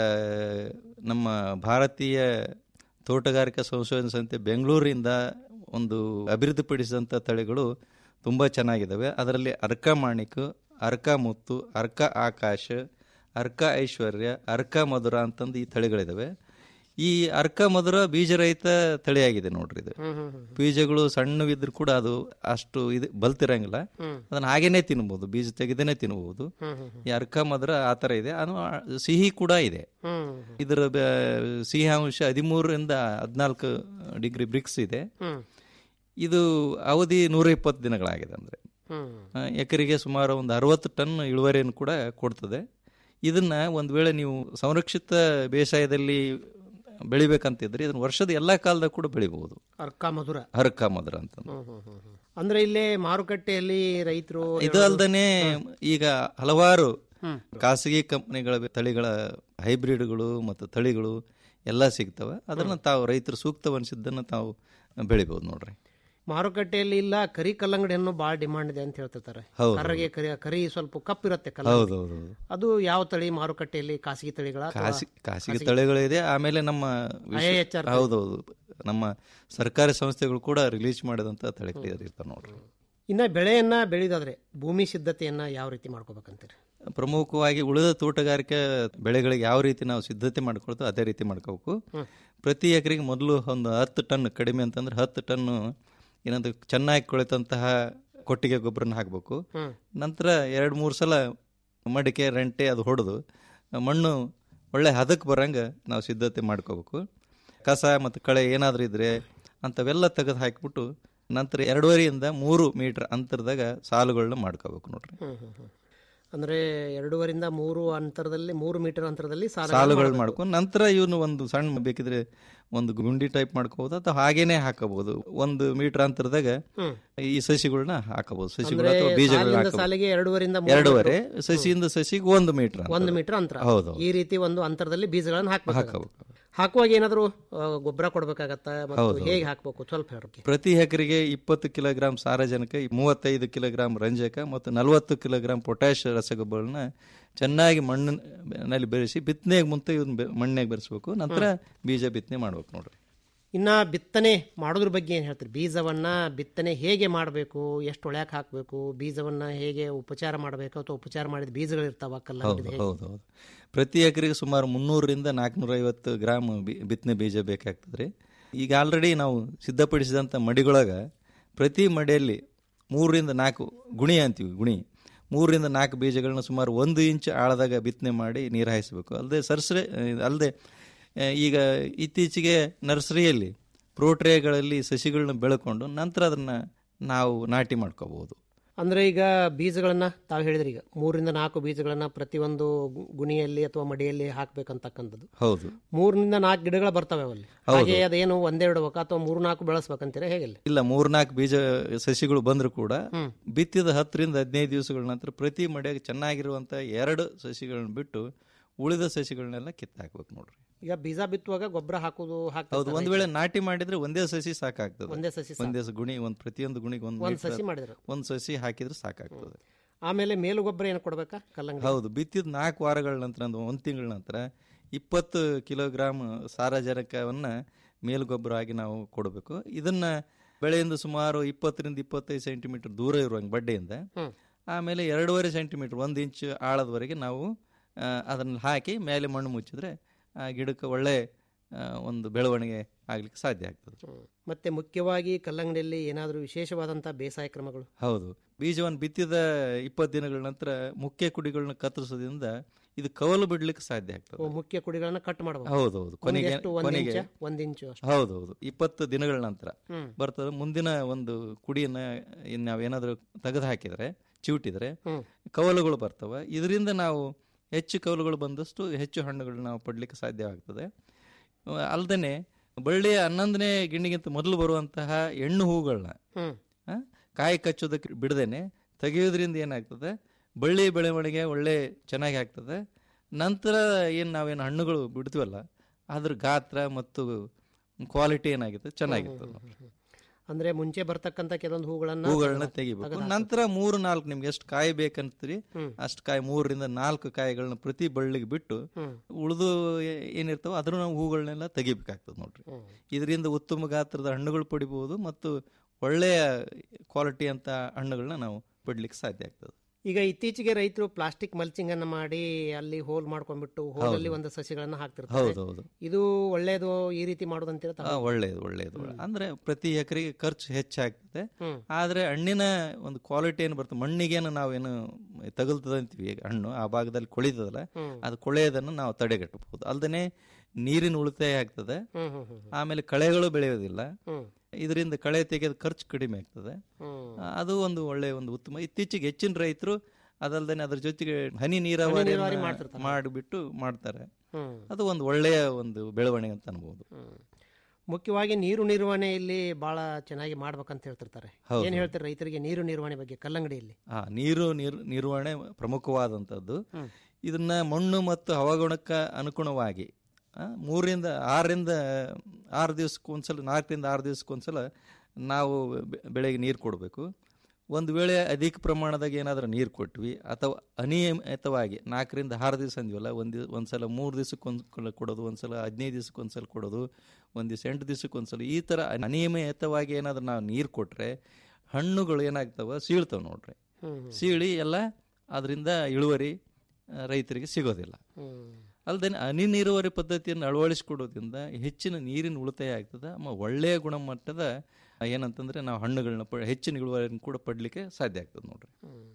ನಮ್ಮ ಭಾರತೀಯ ತೋಟಗಾರಿಕಾ ಸಂಶೋಧನಾ ಸಂಸ್ಥೆ ಬೆಂಗಳೂರಿಂದ ಒಂದು ಅಭಿವೃದ್ಧಿಪಡಿಸಿದಂಥ ತಳಿಗಳು ತುಂಬ ಚೆನ್ನಾಗಿದ್ದಾವೆ ಅದರಲ್ಲಿ ಅರ್ಕ ಮಾಣಿಕ್ ಅರ್ಕ ಮುತ್ತು ಅರ್ಕ ಆಕಾಶ ಅರ್ಕ ಐಶ್ವರ್ಯ ಅರ್ಕ ಮಧುರ ಅಂತಂದು ಈ ತಳಿಗಳಿದಾವೆ ಈ ಅರ್ಕ ಮಧುರ ಬೀಜರಹಿತ ತಳಿಯಾಗಿದೆ ನೋಡ್ರಿ ಇದು ಹ್ಮ್, ಹ್ಮ್, ಹ್ಮ್. ಬೀಜಗಳು ಸಣ್ಣವಿದ್ರು ಕೂಡ ಅದು ಅಷ್ಟು ಇದು ಬಲ್ತಿರಂಗಿಲ್ಲ ಹ್ಮ್. ಅದನ್ನ ಹಾಗೇನೆ ತಿನ್ಬಹುದು ಬೀಜ ತೆಗೆದೇನೆ ತಿನ್ಬಹುದು ಹ್ಮ್, ಹ್ಮ್, ಹ್ಮ್. ಈ ಅರ್ಕ ಮಧುರ ಆ ಥರ ಇದೆ ಅದು ಸಿಹಿ ಕೂಡ ಇದೆ ಹ್ಮ್, ಇದರ ಬ- ಸಿಹಿ ಅಂಶ ಹದಿಮೂರರಿಂದ ಹದಿನಾಲ್ಕು ಡಿಗ್ರಿ ಬ್ರಿಕ್ಸ್ ಇದೆ ಹ್ಮ್. ಇದು ಅವಧಿ ನೂರ ಇಪ್ಪತ್ತು ದಿನಗಳಾಗಿದೆ ಅಂದ್ರೆ ಹ್ಮ್. ಆ, ಎಕರೆಗೆ ಸುಮಾರು ಒಂದು ಅರವತ್ತು ಟನ್ ಇಳುವರಿಯನ್ನು ಕೂಡ ಕೊಡ್ತದೆ ಇದನ್ನ ಒಂದು ವೇಳೆ ನೀವು ಸಂರಕ್ಷಿತ ಬೇಸಾಯದಲ್ಲಿ ಬೆಳಿಬೇಕಂತಿದ್ರೆ ಇದನ್ನ ವರ್ಷದ ಎಲ್ಲಾ ಕಾಲದಾಗ ಕೂಡ ಬೆಳಿಬಹುದು ಅರ್ಕ ಮಧುರ ಹರಕ ಮಧುರ ಅಂತ ಹ್ಮ್, ಹ್ಮ್, ಹ್ಮ್, ಹ್ಮ್. ಅಂದ್ರೆ ಇಲ್ಲಿ ಮಾರುಕಟ್ಟೆಯಲ್ಲಿ ರೈತರು ಇದು ಅಲ್ದೇನೆ ಈಗ ಹಲವಾರು ಖಾಸಗಿ ಕಂಪನಿಗಳ ತಳಿಗಳ ಹೈಬ್ರಿಡ್ಗಳು ಮತ್ತು ತಳಿಗಳು ಎಲ್ಲ ಸಿಗ್ತವೆ ಅದನ್ನ ತಾವು ರೈತರು ಸೂಕ್ತವನ್ಸಿದ್ದನ್ನು ತಾವು ಬೆಳಿಬಹುದು ನೋಡ್ರಿ ಮಾರುಕಟ್ಟೆಯಲ್ಲಿ ಇಲ್ಲ ಕರಿ ಕಲ್ಲಂಗಡಿ ಹಣ್ಣು ಬಹಳ ಡಿಮಾಂಡ್ ಇದೆ ಅಂತ ಹೇಳ್ತಿರ್ತಾರೆ ಹೌದು. ಕರ್ರಗೆ ಕರಿ ಕರಿ ಸ್ವಲ್ಪ ಕಪ್ಪಿರುತ್ತೆ ಹೌದು ಕಲ್ಲಂಗಡಿ ಹೌದು ಹೌದು. ಅದು ಯಾವ ತಳಿ ಮಾರುಕಟ್ಟೆಯಲ್ಲಿ ಖಾಸಗಿ ತಳಿಗಳ ಅಥವಾ ಖಾಸಿ ಖಾಸಗಿ ತಳಿಗಳಿದೆ ಆಮೇಲೆ ನಮ್ಮ ವಿಶ್ವ- IIHR ತಳಿ. ಹೌದೌದು ನಮ್ಮ ಸರ್ಕಾರಿ ಸಂಸ್ಥೆಗಳು ಕೂಡ ರಿಲೀಸ್ ಮಾಡಿದಂತ ತಳಿಗಳು ಇರ್ತಾವೆ ನೋಡ್ರಿ ಇನ್ನ ಬೆಳೆಯನ್ನ ಬೆಳೆದಾದ್ರೆ ಭೂಮಿ ಸಿದ್ಧತೆಯನ್ನ ಯಾವ ರೀತಿ ಮಾಡ್ಕೋಬೇಕಂತೀರಿ ಪ್ರಮುಖವಾಗಿ ಉಳಿದ ತೋಟಗಾರಿಕೆ ಬೆಳೆಗಳಿಗೆ ಯಾವ ರೀತಿ ನಾವು ಸಿದ್ಧತೆ ಮಾಡ್ಕೊಳ್ತೋ ಅದೇ ರೀತಿ ಮಾಡ್ಕೋಬೇಕು ಹ್ಮ್. ಪ್ರತಿ ಎಕರೆಗೆ ಮೊದಲು ಒಂದು ಹತ್ತು ಟನ್ ಕಡಿಮೆ ಅಂತಂದ್ರೆ ಹತ್ತು ಟನ್ನು ಏನಂದ್ರೆ ಚೆನ್ನಾಗಿ ಕೊಳೆತಂತಹ ಕೊಟ್ಟಿಗೆ ಗೊಬ್ಬರನ ಹಾಕಬೇಕು ಹ್ಮ್. ನಂತರ ಎರಡು ಮೂರು ಸಲ ಮಡಿಕೆ ರೆಂಟೆ ಅದು ಹೊಡೆದು ಮಣ್ಣು ಒಳ್ಳೆ ಹದಕ್ಕೆ ಬರಂಗೆ ನಾವು ಸಿದ್ಧತೆ ಮಾಡ್ಕೋಬೇಕು ಕಸ ಮತ್ತು ಕಳೆ ಏನಾದರೂ ಇದ್ರೆ ಅಂಥವೆಲ್ಲ ತೆಗೆದು ಹಾಕಿಬಿಟ್ಟು ನಂತರ ಎರಡೂವರೆಯಿಂದ ಮೂರು ಮೀಟರ್ ಅಂತರದಾಗ ಸಾಲುಗಳನ್ನ ಮಾಡ್ಕೋಬೇಕು ನೋಡ್ರಿ ಹ್ಮ್, ಹ್ಮ್, ಹ್ಮ್. ಅಂದ್ರೆ ಎರಡೂವರಿಂದ ಮೂರು ಅಂತರದಲ್ಲಿ ಮೂರು ಮೀಟರ್ ಅಂತರದಲ್ಲಿ ಸಾಲುಗಳನ್ನ ಸಾಲುಗಳು ಮಾಡ್ಬೇಕು. ಮಾಡ್ಕೊಂಡು ನಂತರ ಇವನು ಒಂದು ಸಣ್ಣ ಬೇಕಿದ್ರೆ ಒಂದು ಗುಂಡಿ ಟೈಪ್ ಮಾಡ್ಕೋಬಹುದು ಅಥವಾ ಹಾಗೇನೆ ಹಾಕಬಹುದು ಒಂದು ಮೀಟರ್ ಅಂತರದಾಗ ಹ್ಮ್. ಈ ಸಸಿಗಳನ್ನ ಹಾಕಬಹುದು ಸಸಿಗಳು ಅಂದ್ರೆ ಅಥವಾ ಬೀಜಗಳನ್ನ ಸಾಲಿನಿಂದ ಹಾಕಬಹುದು ಸಾಲಿಗೆ ಎರಡೂವರಿಂದ ಮೂರು ಎರಡೂವರೆ ಮೀಟರ್. ಸಸಿಯಿಂದ ಸಸಿಗೆ ಒಂದು ಮೀಟರ್ ಒಂದು ಮೀಟರ್ ಅಂತರ ಹೌದು ಈ ರೀತಿ ಒಂದು ಅಂತರದಲ್ಲಿ ಬೀಜಗಳನ್ನು ಹಾಕ್ಬೇಕು ಹಾಕಬೇಕು ಹಾಕುವಾಗ ಏನಾದರೂ ಗೊಬ್ಬರ ಕೊಡ್ಬೇಕಾಗತ್ತಾ ಮತ್ತು ಹೌದು, ಹೇಗೆ ಹೌದು. ಹಾಕಬೇಕು ಸ್ವಲ್ಪ ಹೇಳ್ರಿ ಪ್ರತಿ ಎಕರೆಗೆ ಇಪ್ಪತ್ತು ಕಿಲೋಗ್ರಾಂ ಸಾರಜನಕ ಮೂವತ್ತೈದು ಕಿಲೋಗ್ರಾಂ ರಂಜಕ ಮತ್ತು ನಲವತ್ತು ಕಿಲೋಗ್ರಾಂ ಪೊಟ್ಯಾಶ್ ರಸಗೊಬ್ಬರಗಳನ್ನ ಚೆನ್ನಾಗಿ ಮಣ್ಣಿನಲ್ಲಿ ಬೆರೆಸಿ ಬಿತ್ತನೆಗೆ ಮುಂತೆ ಇವನ್ನ ಬೆ- ಮಣ್ಣಿನಾಗ ಬೆರೆಸ್ಬೇಕು ನಂತರ ಬೀಜ ಬಿತ್ತನೆ ಮಾಡ್ಬೇಕು ನೋಡ್ರಿ ಇನ್ನ ಬಿತ್ತನೆ ಮಾಡೋದ್ರ ಬಗ್ಗೆ ಏನು ಹೇಳ್ತೀರಿ ಬೀಜವನ್ನ ಬಿತ್ತನೆ ಹೇಗೆ ಮಾಡಬೇಕು ಎಷ್ಟು ಒಳ್ಯಾಕೆ ಹಾಕಬೇಕು ಬೀಜವನ್ನ ಹೇಗೆ ಉಪಚಾರ ಮಾಡಬೇಕು ಅಥವಾ ಉಪಚಾರ ಮಾಡಿದ ಬೀಜಗಳು ಇರ್ತಾವ ಹೌದು ಕಲ್ಲಂಗಡಿ ಹೌದು ಹೌದು ಪ್ರತಿ ಎಕರೆಗೆ ಸುಮಾರು ಮುನ್ನೂರರಿಂದ ನಾಲ್ಕುನೂರ ಐವತ್ತು ಗ್ರಾಮ್ ಬಿ- ಬಿತ್ತನೆ ಬೀಜ ಬೇಕಾಗ್ತದೆ ರೀ ಈಗ ಆಲ್ರೆಡಿ ನಾವು ಸಿದ್ಧಪಡಿಸಿದಂಥ ಮಡಿಗಳೊಳಗೆ ಪ್ರತಿ ಮಡಿಯಲ್ಲಿ ಮೂರರಿಂದ ನಾಲ್ಕು ಗುಣಿ ಅಂತೀವಿ ಗುಣಿ ಮೂರರಿಂದ ನಾಲ್ಕು ಬೀಜಗಳನ್ನ ಸುಮಾರು ಒಂದು ಇಂಚ್ ಆಳದಾಗ ಬಿತ್ತನೆ ಮಾಡಿ ನೀರು ಹಾಯಿಸಬೇಕು ಅಲ್ಲದೆ ಸರ್ಸರೆ ಅಲ್ಲದೆ ಈಗ ಇತ್ತೀಚೆಗೆ ನರ್ಸರಿಯಲ್ಲಿ ಪ್ರೋಟ್ರೇಗಳಲ್ಲಿ ಸಸಿಗಳನ್ನ ಬೆಳ್ಕೊಂಡು ನಂತರ ಅದನ್ನು ನಾವು ನಾಟಿ ಮಾಡ್ಕೋಬಹುದು ಅಂದ್ರೆ ಈಗ ಬೀಜಗಳನ್ನ ತಾವು ಹೇಳಿದ್ರಿ ಈಗ ಮೂರರಿಂದ ನಾಲ್ಕು ಬೀಜಗಳನ್ನ ಪ್ರತಿಯೊಂದು ಗು- ಗುಣಿಯಲ್ಲಿ ಅಥವಾ ಮಡಿಯಲ್ಲಿ ಹಾಕ್ಬೇಕಂತಕ್ಕಂಥದ್ದು ಹೌದು ಮೂರರಿಂದ ನಾಲ್ಕು ಗಿಡಗಳು ಬರ್ತವೆ ಅವಲ್ಲಿ ಹೌದು. ಹಾಗೆ ಅದೇನು ಒಂದೇ ಇಡಬೇಕಾ ಅಥವಾ ಮೂರು ನಾಲ್ಕು ಬೆಳೆಸ್ಬೇಕಂತೀರಾ ಹೇಗಿಲ್ಲ ಇಲ್ಲ ಮೂರ್ನಾಲ್ಕು ಬೀಜ ಸಸಿಗಳು ಬಂದರೂ ಕೂಡ ಬಿತ್ತಿದ ಹತ್ತರಿಂದ ಹದಿನೈದು ದಿವಸಗಳ ನಂತರ ಪ್ರತಿ ಮಡಿಯಾಗ ಚೆನ್ನಾಗಿರುವಂಥ ಎರಡು ಸಸಿಗಳನ್ನ ಬಿಟ್ಟು ಉಳಿದ ಸಸಿಗಳನ್ನೆಲ್ಲ ಕಿತ್ತಾಕ್ಬೇಕು ನೋಡ್ರಿ ಈಗ ಬೀಜ ಬಿತ್ತುವಾಗ ಗೊಬ್ಬರ ಹಾಕೋದು ಹೌದು ಹಾಕ್ತಿರ್ತಾರೆ ಒಂದ್ ವೇಳೆ ನಾಟಿ ಮಾಡಿದ್ರೆ ಒಂದೇ ಸಸಿ ಸಾಕಾಗ್ತದೆ ಒಂದೇ ಸಸಿ ಸಾಕು. ಒಂದೇ ಸ- ಗುಣಿ ಒಂದ್ ಪ್ರತಿಯೊಂದು ಗುಣಿಗೆ ಒಂದ್ ಒಂದ್ ಮೀಟರ್- ಸಸಿ ಮಾಡಿದ್ರೆ. ಒಂದ್ ಸಸಿ ಹಾಕಿದ್ರೆ ಸಾಕಾಗ್ತದೆ ಆಮೇಲೆ ಮೇಲು ಗೊಬ್ಬರ ಏನು ಕೊಡ್ಬೇಕಾ ಕಲ್ಲಂಗಡಿ ಹೌದು ಬಿತ್ತಿದ ನಾಲ್ಕು ವಾರಗಳ ನಂತರ ಅಂದ್ರೆ ಒಂದು ತಿಂಗಳ ನಂತರ ಇಪ್ಪತ್ತು ಕಿಲೋಗ್ರಾಮ್ ಸಾರಜನಕವನ್ನ ಮೇಲುಗೊಬ್ಬರ ಆಗಿ ನಾವು ಕೊಡಬೇಕು ಇದನ್ನ ಬೆಳೆಯಿಂದ ಸುಮಾರು ಇಪ್ಪತ್ತರಿಂದ ಇಪ್ಪತ್ತೈದು ಸೆಂಟಿಮೀಟರ್ ದೂರ ಇರುವಂಗೆ ಬಡ್ಡೆಯಿಂದ ಹ್ಮ್. ಆಮೇಲೆ ಎರಡೂವರೆ ಸೆಂಟಿಮೀಟರ್ ಒಂದು ಇಂಚ್ ಆಳದವರೆಗೆ ನಾವು ಆ, ಅದನ್ನ ಹಾಕಿ ಮೇಲೆ ಮಣ್ಣು ಮುಚ್ಚಿದ್ರೆ ಆ ಗಿಡಕ್ಕೆ ಒಳ್ಳೆ ಆ, ಒಂದು ಬೆಳವಣಿಗೆ ಆಗ್ಲಿಕ್ಕೆ ಸಾಧ್ಯ ಆಗ್ತದೆ ಮತ್ತೆ ಮುಖ್ಯವಾಗಿ ಕಲ್ಲಂಗಡಿಯಲ್ಲಿ ಏನಾದರೂ ವಿಶೇಷವಾದಂತಹ ಬೇಸಾಯ ಕ್ರಮಗಳು ಹೌದು ಬೀಜವನ್ನು ಬಿತ್ತಿದ ಇಪ್ಪತ್ತು ದಿನಗಳ ನಂತರ ಮುಖ್ಯ ಕುಡಿಗಳನ್ನ ಕತ್ತರಿಸೋದ್ರಿಂದ ಇದು ಕವಲು ಬಿಡ್ಲಿಕ್ಕೆ ಸಾಧ್ಯ ಆಗ್ತದೆ ಓ, ಮುಖ್ಯ ಕುಡಿಗಳನ್ನ ಕಟ್ ಮಾಡಬಹುದು ಹೌದೌದು ಕೊನೆಗೆ ಎಷ್ಟು ಒಂದ್ ಕೊನೆಗೆ ಇಂಚ ಒಂದ್ ಇಂಚು ಅಷ್ಟು ಹೌದೌದು ಇಪ್ಪತ್ತು ದಿನಗಳ ನಂತರ ಹ್ಮ್. ಬರ್ತದೆ ಮುಂದಿನ ಒಂದು ಕುಡಿಯನ್ನ ಇನ್ ನಾವೇನಾದ್ರೂ ತೆಗೆದು ಹಾಕಿದ್ರೆ ಚಿವುಟಿದ್ರೆ ಹ್ಮ್. ಕವಲುಗಳು ಬರ್ತವೆ ಇದರಿಂದ ನಾವು ಹೆಚ್ಚು ಕವಲುಗಳು ಬಂದಷ್ಟು ಹೆಚ್ಚು ಹಣ್ಣುಗಳು ನಾವು ಪಡ್ಲಿಕ್ಕೆ ಸಾಧ್ಯವಾಗ್ತದೆ ಅಲ್ಲದೆ ಬಳ್ಳಿಯ ಹನ್ನೊಂದನೇ ಗಿಣ್ಣಿಗಿಂತ ಮೊದಲು ಬರುವಂತಹ ಹೆಣ್ಣು ಹೂಗಳನ್ನ ಹ್ಮ್. ಆ, ಕಾಯಿ ಕಚ್ಚೋದಕ್ಕೆ ಬಿಡದೇನೆ ತೆಗೆಯೋದ್ರಿಂದ ಏನಾಗ್ತದೆ ಬಳ್ಳಿ ಬೆಳವಣಿಗೆ ಒಳ್ಳೆ ಚೆನ್ನಾಗಿ ಆಗ್ತದೆ ನಂತರ ಏನು ನಾವೇನು ಹಣ್ಣುಗಳು ಬಿಡ್ತೀವಲ್ಲ ಅದ್ರ ಗಾತ್ರ ಮತ್ತು ಕ್ವಾಲಿಟಿ ಏನಾಗುತ್ತೆ ಚೆನ್ನಾಗಿರ್ತದೆ ನೋಡಿ. ಅಂದ್ರೆ ಮುಂಚೆ ಬರ್ತಕ್ಕಂತ ಕೆಲವೊಂದು ಹೂಗಳನ್ನ ಹೂಗಳನ್ನ ತೆಗೆದು ತೆಗಿಬೇಕು ಹಾಕ್ಬೇಕು. ನಂತರ ಮೂರು ನಾಲ್ಕು ನಿಮ್ಗೆ ಎಷ್ಟು ಕಾಯಿ ಬೇಕಂತೀರಿ ಹ್ಮ್. ಅಷ್ಟು ಕಾಯಿ ಮೂರರಿಂದ ನಾಲ್ಕು ಕಾಯಿಗಳನ್ನ ಪ್ರತಿ ಬಳ್ಳಿಗೆ ಬಿಟ್ಟು ಹ್ಮ್. ಉಳಿದು ಏನಿರ್ತಾವ ಅದ್ರ ನಾವು ಹೂಗಳನ್ನೆಲ್ಲ ತೆಗಿಬೇಕಾಗ್ತದೆ ನೋಡ್ರಿ ಹ್ಮ್. ಇದರಿಂದ ಉತ್ತಮ ಗಾತ್ರದ ಹಣ್ಣುಗಳು ಪಡಿಬಹುದು ಮತ್ತು ಒಳ್ಳೆಯ ಕ್ವಾಲಿಟಿ ಅಂತ ಹಣ್ಣುಗಳನ್ನ ನಾವು ಪಡ್ಲಿಕ್ಕೆ ಸಾಧ್ಯ ಆಗ್ತದೆ ಈಗ ಇತ್ತೀಚೆಗೆ ರೈತರು ಪ್ಲಾಸ್ಟಿಕ್ ಮಲ್ಚಿಂಗ್ ಅನ್ನ ಮಾಡಿ ಅಲ್ಲಿ ಹೋಲ್ ಮಾಡ್ಕೊಂಡ್ಬಿಟ್ಟು ಹೋಲಲ್ಲಿ ಹೌದು. ಒಂದು ಸಸಿಗಳನ್ನ ಹಾಕ್ತಿರ್ತಾರೆ ಹೌದು, ಹೌದು. ಇದು ಒಳ್ಳೇದು ಈ ರೀತಿ ಮಾಡೋದಂತೀರ ಆ, ಒಳ್ಳೆಯದು ಒಳ್ಳೆಯದು ಅಂದ್ರೆ ಪ್ರತಿ ಎಕರೆಗೆ ಖರ್ಚು ಹೆಚ್ಚಾಗ್ತದೆ ಹ್ಮ್. ಆದ್ರೆ ಹಣ್ಣಿನ ಒಂದು ಕ್ವಾಲಿಟಿ ಏನು ಬರ್ತದೆ ಮಣ್ಣಿಗೇನು ನಾವೇನು ತಗಲ್ತದೆ ಅಂತೀವಿ ಈಗ ಹಣ್ಣು ಆ ಭಾಗದಲ್ಲಿ ಕೊಳಿತದಲ್ಲ ಹ್ಮ್. ಅದು ಕೊಳೆಯೋದನ್ನು ನಾವು ತಡೆಗಟ್ಟಬಹುದು ಅಲ್ದೇ ನೀರಿನ ಉಳಿತಾಯ ಆಗ್ತದೆ ಹ್ಮ್, ಹ್ಮ್, ಹ್ಮ್, ಹ್ಮ್. ಆಮೇಲೆ ಕಳೆಗಳು ಬೆಳೆಯೋದಿಲ್ಲ ಹ್ಮ್. ಇದರಿಂದ ಕಳೆ ತೆಗೆದ ಖರ್ಚು ಕಡಿಮೆ ಆಗ್ತದೆ ಹ್ಮ್. ಆ, ಅದು ಒಂದು ಒಳ್ಳೆಯ ಒಂದು ಉತ್ತಮ ಇತ್ತೀಚೆಗೆ ಹೆಚ್ಚಿನ ರೈತರು ಅದಲ್ದೇ ಅದ್ರ ಜೊತೆಗೆ ಹನಿ ಹನಿ ನೀರಾವರಿ ನೀರಾವರಿ ಮಾಡ್ತಿರ್ತಾರೆ. ಮಾಡಿಬಿಟ್ಟು ಮಾಡ್ತಾರೆ ಹ್ಮ್. ಅದು ಒಂದು ಒಳ್ಳೆಯ ಒಂದು ಬೆಳವಣಿಗೆ ಅಂತ ಅನ್ಬೋದು ಮುಖ್ಯವಾಗಿ ನೀರು ನಿರ್ವಹಣೆಯಲ್ಲಿ ಬಹಳ ಚೆನ್ನಾಗಿ ಮಾಡ್ಬೇಕಂತ ಹೇಳ್ತಿರ್ತಾರೆ ಹೌದು. ಏನ್ ಹೇಳ್ತಾರೆ ರೈತರಿಗೆ ನೀರು ನಿರ್ವಹಣೆ ಬಗ್ಗೆ ಕಲ್ಲಂಗಡಿಯಲ್ಲಿ ಆ ನೀರು ನೀರು ನಿರ್ವಹಣೆ ಪ್ರಮುಖವಾದಂಥದ್ದು ಹ್ಮ್. ಇದನ್ನ ಮಣ್ಣು ಮತ್ತು ಹವಾಗುಣಕ್ಕೆ ಅನುಗುಣವಾಗಿ ಆ, ಮೂರರಿಂದ ಆರರಿಂದ ಆರು ದಿವಸಕ್ಕೊಂದ್ಸಲ ನಾಲ್ಕರಿಂದ ಆರು ದಿವಸಕ್ಕೊಂದ್ಸಲ ನಾವು ಬೆ- ಬೆಳೆಗೆ ನೀರು ಕೊಡಬೇಕು ಒಂದು ವೇಳೆ ಅಧಿಕ ಪ್ರಮಾಣದಾಗ ಏನಾದರೂ ನೀರು ಕೊಟ್ವಿ ಅಥವಾ ಅನಿಯಮಿತವಾಗಿ ನಾಲ್ಕರಿಂದ ಆರು ದಿವಸ ಅಂದಿವಲ್ಲ ಒಂದು ಒಂದ್ಸಲ ಮೂರು ದಿವಸಕ್ಕೊಂದು ಕೊಡೋದು ಒಂದ್ಸಲ ಹದಿನೈದು ದಿವಸಕ್ಕೊಂದ್ಸಲ ಕೊಡೋದು ಒಂದು ದಿವಸ ಎಂಟು ದಿವಸಕ್ಕೊಂದ್ಸಲ ಈ ಥರ ಅನಿಯಮಿತವಾಗಿ ಏನಾದರೂ ನಾವು ನೀರು ಕೊಟ್ಟರೆ ಹಣ್ಣುಗಳು ಏನಾಗ್ತವೆ ಸೀಳ್ತವೆ ನೋಡ್ರಿ ಹ್ಮ್. ಸೀಳಿ ಎಲ್ಲ ಅದರಿಂದ ಇಳುವರಿ ಆ, ರೈತರಿಗೆ ಸಿಗೋದಿಲ್ಲ ಅಲ್ಲದೆ ಹನಿ ನೀರಾವರಿ ಪದ್ಧತಿಯನ್ನು ಅಳವಡಿಸಿಕೊಡೋದ್ರಿಂದ ಹೆಚ್ಚಿನ ನೀರಿನ ಉಳಿತಾಯ ಆಗ್ತದೆ ಆಮೇಲೆ ಒಳ್ಳೆಯ ಗುಣಮಟ್ಟದ ಏನಂತಂದ್ರೆ ನಾವು ಹಣ್ಣುಗಳನ್ನ ಪ ಹೆಚ್ಚಿನ ಇಳುವರಿಯನ್ನು ಕೂಡ ಪಡಲಿಕ್ಕೆ ಸಾಧ್ಯ ಆಗ್ತದೆ ನೋಡ್ರಿ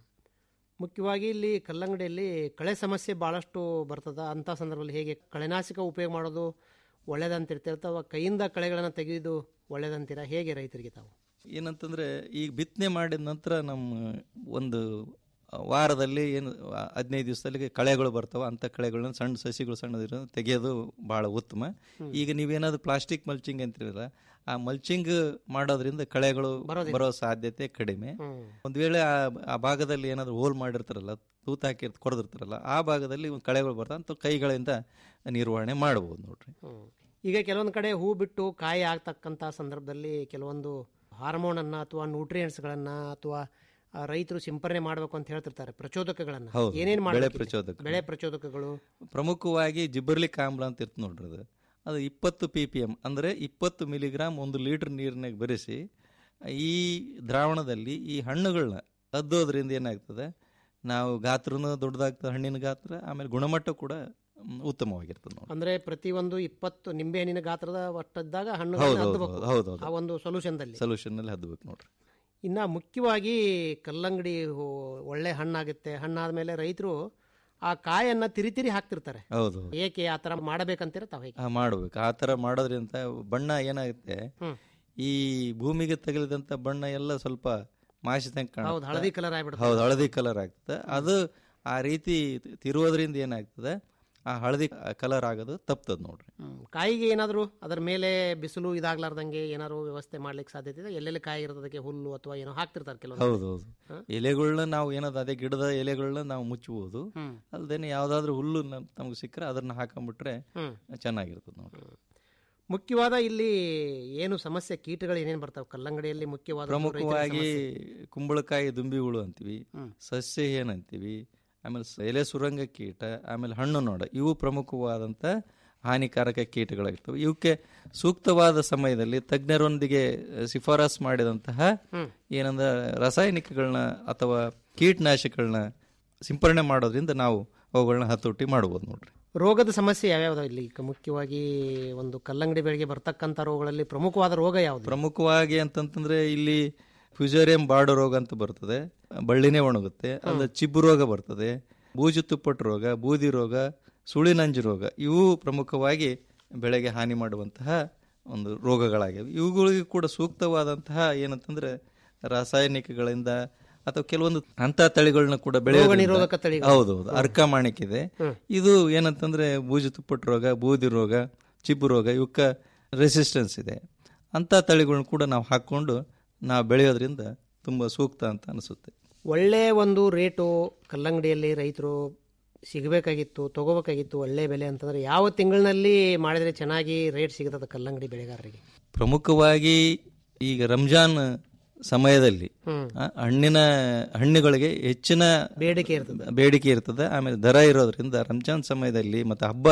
ಮುಖ್ಯವಾಗಿ ಇಲ್ಲಿ ಕಲ್ಲಂಗಡಿಯಲ್ಲಿ ಕಳೆ ಸಮಸ್ಯೆ ಬಹಳಷ್ಟು ಬರ್ತದ ಅಂತ ಸಂದರ್ಭದಲ್ಲಿ ಹೇಗೆ ಕಳೆನಾಶಕ ಉಪಯೋಗ ಮಾಡೋದು ಒಳ್ಳೇದಂತಿರ್ತೀರ ಅಥವಾ ಕೈಯಿಂದ ಕಳೆಗಳನ್ನು ತೆಗೆದು ಒಳ್ಳೇದಂತೀರಾ ಹೇಗೆ ರೈತರಿಗೆ ತಾವು ಏನಂತಂದ್ರೆ ಈಗ ಬಿತ್ತನೆ ಮಾಡಿದ ನಂತರ ನಮ್ಮ ಒಂದು ವಾರದಲ್ಲಿ ಏನು ಹದಿನೈದು ದಿವಸದಲ್ಲಿ ಕಳೆಗಳು ಬರ್ತಾವೆ ಅಂಥ ಕಳೆಗಳನ್ನ ಸಣ್ಣ ಸಸಿಗಳು ಸಣ್ಣದಿರೋ ತೆಗೆಯೋದು ಭಾಳ ಉತ್ತಮ ಈಗ ನೀವೇನಾದ್ರು ಪ್ಲಾಸ್ಟಿಕ್ ಮಲ್ಚಿಂಗ್ ಅಂತಿರಲ್ಲ ಆ ಮಲ್ಚಿಂಗ್ ಮಾಡೋದ್ರಿಂದ ಕಳೆಗಳು ಬರೋದಿಲ್ಲ. ಬರೋ ಸಾಧ್ಯತೆ ಕಡಿಮೆ ಹ್ಮ್. ಒಂದು ವೇಳೆ ಆ ಆ ಭಾಗದಲ್ಲಿ ಏನಾದ್ರು ಹೋಲ್ ಮಾಡಿರ್ತಾರಲ್ಲ ತೂತ ಹಾಕಿ ಕೊಡದಿರ್ತಾರಲ್ಲ ಆ ಭಾಗದಲ್ಲಿ ಒಂದು ಕಳೆಗಳು ಬರ್ತಾವೆ ಅಂತ ಕೈಗಳಿಂದ ನಿರ್ವಹಣೆ ಮಾಡ್ಬೋದು ನೋಡ್ರಿ ಹ್ಮ್. ಈಗ ಕೆಲವೊಂದು ಕಡೆ ಹೂ ಬಿಟ್ಟು ಕಾಯಿ ಆಗ್ತಕ್ಕಂಥ ಸಂದರ್ಭದಲ್ಲಿ ಕೆಲವೊಂದು ಹಾರ್ಮೋನನ್ನು ಅಥವಾ ನ್ಯೂಟ್ರಿಯೆಂಟ್ಸ್ಗಳನ್ನು ಅಥವಾ ಆ, ರೈತರು ಸಿಂಪರಣೆ ಮಾಡಬೇಕು ಅಂತ ಹೇಳ್ತಿರ್ತಾರೆ ಪ್ರಚೋದಕಗಳನ್ನು ಹೌದು. ಏನೇನು ಬೆಳೆ ಮಾಡಬೇಕು ಪ್ರಚೋದಕ. ಬೆಳೆ ಪ್ರಚೋದಕಗಳು ಪ್ರಮುಖವಾಗಿ ಜಿಬ್ಬರ್ಲಿಕ್ ಆಮ್ಲ ಅಂತ ಇರ್ತದೆ ನೋಡ್ರಿ ಅದು ಅದು ಇಪ್ಪತ್ತು ಪಿ ಪಿ ಎಮ್ ಅಂದರೆ ಇಪ್ಪತ್ತು ಮಿಲಿಗ್ರಾಮ್ ಒಂದು ಲೀಟರ್ ನೀರಿನಾಗ ಬೆರೆಸಿ ಈ ದ್ರಾವಣದಲ್ಲಿ ಈ ಹಣ್ಣುಗಳನ್ನ ಅದ್ದೋದ್ರಿಂದ ಏನಾಗ್ತದೆ ನಾವು ಗಾತ್ರನೂ ದೊಡ್ಡದಾಗ್ತದೆ ಹಣ್ಣಿನ ಗಾತ್ರ ಆಮೇಲೆ ಗುಣಮಟ್ಟ ಕೂಡ ಮ್, ಉತ್ತಮವಾಗಿರ್ತದೆ ನೋಡಿ ಅಂದ್ರೆ ಪ್ರತಿ ಒಂದು ಇಪ್ಪತ್ತು ನಿಂಬೆಹಣ್ಣಿನ ಗಾತ್ರದ ಒಟ್ಟಿದ್ದಾಗ ಹಣ್ಣು ಹೌದು, ಹೌದು, ಹೌದು, ಹೌದು, ಹೌದು. ಆ ಒಂದು ಸೊಲ್ಯೂಷನ್ದಲ್ಲಿ ಸೊಲ್ಯೂಷನ್ನಲ್ಲಿ ಹದ್ಬೇಕು ನೋಡ್ರಿ ಇನ್ನ ಮುಖ್ಯವಾಗಿ ಕಲ್ಲಂಗಡಿ ಹೂ ಒಳ್ಳೆ ಹಣ್ಣಾಗುತ್ತೆ ಹಣ್ಣಾದ್ಮೇಲೆ ರೈತರು ಆ ಕಾಯನ್ನ ತಿರಿ ತಿರಿ ಹಾಕ್ತಿರ್ತಾರೆ ಹೌದು ಏಕೆ ಆ ತರ ಮಾಡಬೇಕಂತೀರ ತಾವು ಹೇಗೆ ಆ, ಮಾಡ್ಬೇಕು ಆ ಥರ ಮಾಡೋದ್ರಿಂದ ಬಣ್ಣ ಏನಾಗುತ್ತೆ ಹ್ಮ್. ಈ ಭೂಮಿಗೆ ತಗಲಿದಂಥ ಬಣ್ಣ ಎಲ್ಲ ಸ್ವಲ್ಪ ಮಾಸಿದಂಗೆ ಕಾಣುತ್ತೆ. ಹೌದು, ಹಳದಿ colour ಆಗ್ಬಿಡುತ್ತೆ. ಹೌದು ಹಳದಿ ಕಲರ್ ಆಗ್ತದೆ ಅದು ಆ ರೀತಿ ತಿರುವುದರಿಂದ ಏನಾಗ್ತದೆ ಆ ಹಳದಿ ಕಲರ್ ಆಗೋದು ತಪ್ತದ ನೋಡ್ರಿ ಕಾಯಿಗೆ ಏನಾದ್ರು ಅದರ ಮೇಲೆ ಬಿಸಿಲು ಇದಾಗ್ಲಾರ್ದಂಗೆ ಏನಾದ್ರು ವ್ಯವಸ್ಥೆ ಮಾಡ್ಲಿಕ್ಕೆ ಸಾಧ್ಯತೆ ಇದೆ ಎಲ್ಲೆಲ್ಲಿ ಕಾಯಿ ಇರೋದು ಅದಕ್ಕೆ ಹುಲ್ಲು ಅಥವಾ ಏನೋ ಹಾಕ್ತಿರ್ತಾರೆ ಕೆಲವು ಹೌದು ಹೌದು ಎಲೆಗಳನ್ನ ನಾವು ಏನದ ಅದೇ ಗಿಡದ ಎಲೆಗಳನ್ನ ನಾವು ಮುಚ್ಚಬಹುದು ಹ್ಮ್. ಅಲ್ದೇನೆ ಯಾವ್ದಾದ್ರು ಹುಲ್ಲು ನಮ್- ನಮ್ಗೆ ಸಿಕ್ಕರೆ ಅದನ್ನ ಹಾಕೊಂಡ್ಬಿಟ್ರೆ ಹ್ಮ್. ಚೆನ್ನಾಗಿರ್ತದೆ ನೋಡ್ರಿ ಮುಖ್ಯವಾದ ಇಲ್ಲಿ ಏನು ಸಮಸ್ಯೆ ಕೀಟಗಳು ಏನೇನು ಬರ್ತಾವೆ ಕಲ್ಲಂಗಡಿಯಲ್ಲಿ ಮುಖ್ಯವಾದ ಪ್ರಮುಖವಾಗಿ ಕುಂಬಳಕಾಯಿ ದುಂಬಿ ಹುಳು ಅಂತೀವಿ ಸಸ್ಯ ಏನ್ ಅಂತೀವಿ ಆಮೇಲೆ ಸ- ಎಲೆ ಸುರಂಗ ಕೀಟ ಆಮೇಲೆ ಹಣ್ಣು ನೋಡ ಇವು ಪ್ರಮುಖವಾದಂಥ ಹಾನಿಕಾರಕ ಕೀಟಗಳಾಗಿರ್ತವೆ ಇವಕ್ಕೆ ಸೂಕ್ತವಾದ ಸಮಯದಲ್ಲಿ ತಜ್ಞರೊಂದಿಗೆ ಶಿಫಾರಸ್ ಮಾಡಿದಂತಹ ಏನಂದ್ರೆ ರಾಸಾಯನಿಕಗಳನ್ನ ಅಥವಾ ಕೀಟನಾಶಕಗಳನ್ನ ಸಿಂಪರಣೆ ಮಾಡೋದ್ರಿಂದ ನಾವು ಅವುಗಳನ್ನ ಹತೋಟಿ ಮಾಡ್ಬೋದು ನೋಡ್ರಿ ರೋಗದ ಸಮಸ್ಯೆ ಯಾವ್ಯಾವ್ದು ಇಲ್ಲಿ ಈಗ ಮುಖ್ಯವಾಗಿ ಒಂದು ಕಲ್ಲಂಗಡಿ ಬೆಳೆಗೆ ಬರ್ತಕ್ಕಂಥ ರೋಗಗಳಲ್ಲಿ ಪ್ರಮುಖವಾದ ರೋಗ ಯಾವುದು ಪ್ರಮುಖವಾಗಿ ಅಂತಂತಂದ್ರೆ ಇಲ್ಲಿ ಫ್ಯುಜೇರಿಯಂ ಬಾಡು ರೋಗ ಅಂತ ಬರ್ತದೆ ಬಳ್ಳಿನೇ ಒಣಗುತ್ತೆ ಅಲ್ಲ ಚಿಬ್ಬು ರೋಗ ಬರ್ತದೆ ಬೂಜು ತುಪ್ಪಟ್ಟು ರೋಗ ಬೂದಿ ರೋಗ ಸುಳಿನಂಜು ರೋಗ ಇವು ಪ್ರಮುಖವಾಗಿ ಬೆಳೆಗೆ ಹಾನಿ ಮಾಡುವಂತಹ ಒಂದು ರೋಗಗಳಾಗಿವೆ ಇವುಗಳಿಗೆ ಕೂಡ ಸೂಕ್ತವಾದಂತಹ ಏನಂತಂದ್ರೆ ರಾಸಾಯನಿಕಗಳಿಂದ ಅಥವಾ ಕೆಲವೊಂದು ಅಂತ ತಳಿಗಳನ್ನ ಕೂಡ ಬೆಳೆಯೋದ್ರಿಂದ- ನಿರೋಧಕ ತಳಿಗಳು. ಹೌದು ಹೌದು ಅರ್ಕಮಾಣಿಕ್ ಇದೆ ಇದು ಏನಂತಂದ್ರೆ ಬೂಜು ತುಪ್ಪಟ್ಟು ರೋಗ ಬೂದಿ ರೋಗ ಚಿಬ್ಬು ರೋಗ ಇವಕ್ಕ ರೆಸಿಸ್ಟೆನ್ಸ್ ಇದೆ ಅಂತ ತಳಿಗಳನ್ನ ಕೂಡ ನಾವು ಹಾಕೊಂಡು ನಾವು ಬೆಳೆಯೋದ್ರಿಂದ ತುಂಬಾ ಸೂಕ್ತ ಅಂತ ಅನಿಸುತ್ತೆ ಒಳ್ಳೆ ಒಂದು ರೇಟು ಕಲ್ಲಂಗಡಿಯಲ್ಲಿ ರೈತರು ಸಿಗಬೇಕಾಗಿತ್ತು ತಗೋಬೇಕಾಗಿತ್ತು ಒಳ್ಳೆ ಬೆಲೆ ಅಂತಂದ್ರೆ ಯಾವ ತಿಂಗಳಿನಲ್ಲಿ ಮಾಡಿದ್ರೆ ಚೆನ್ನಾಗಿ ರೇಟ್ ಸಿಗುತ್ತದೆ ಕಲ್ಲಂಗಡಿ ಬೆಳೆಗಾರರಿಗೆ ಪ್ರಮುಖವಾಗಿ ಈಗ ರಂಜಾನ್ ಸಮಯದಲ್ಲಿ ಹ್ಮ್. ಆ, ಹಣ್ಣಿನ ಹಣ್ಣುಗಳಿಗೆ ಹೆಚ್ಚಿನ ಬೇಡಿಕೆ ಇರ್ತದೆ ಬೇಡಿಕೆ ಇರ್ತದೆ ಆಮೇಲೆ ದರ ಇರೋದ್ರಿಂದ ರಂಜಾನ್ ಸಮಯದಲ್ಲಿ ಮತ್ತೆ ಹಬ್ಬ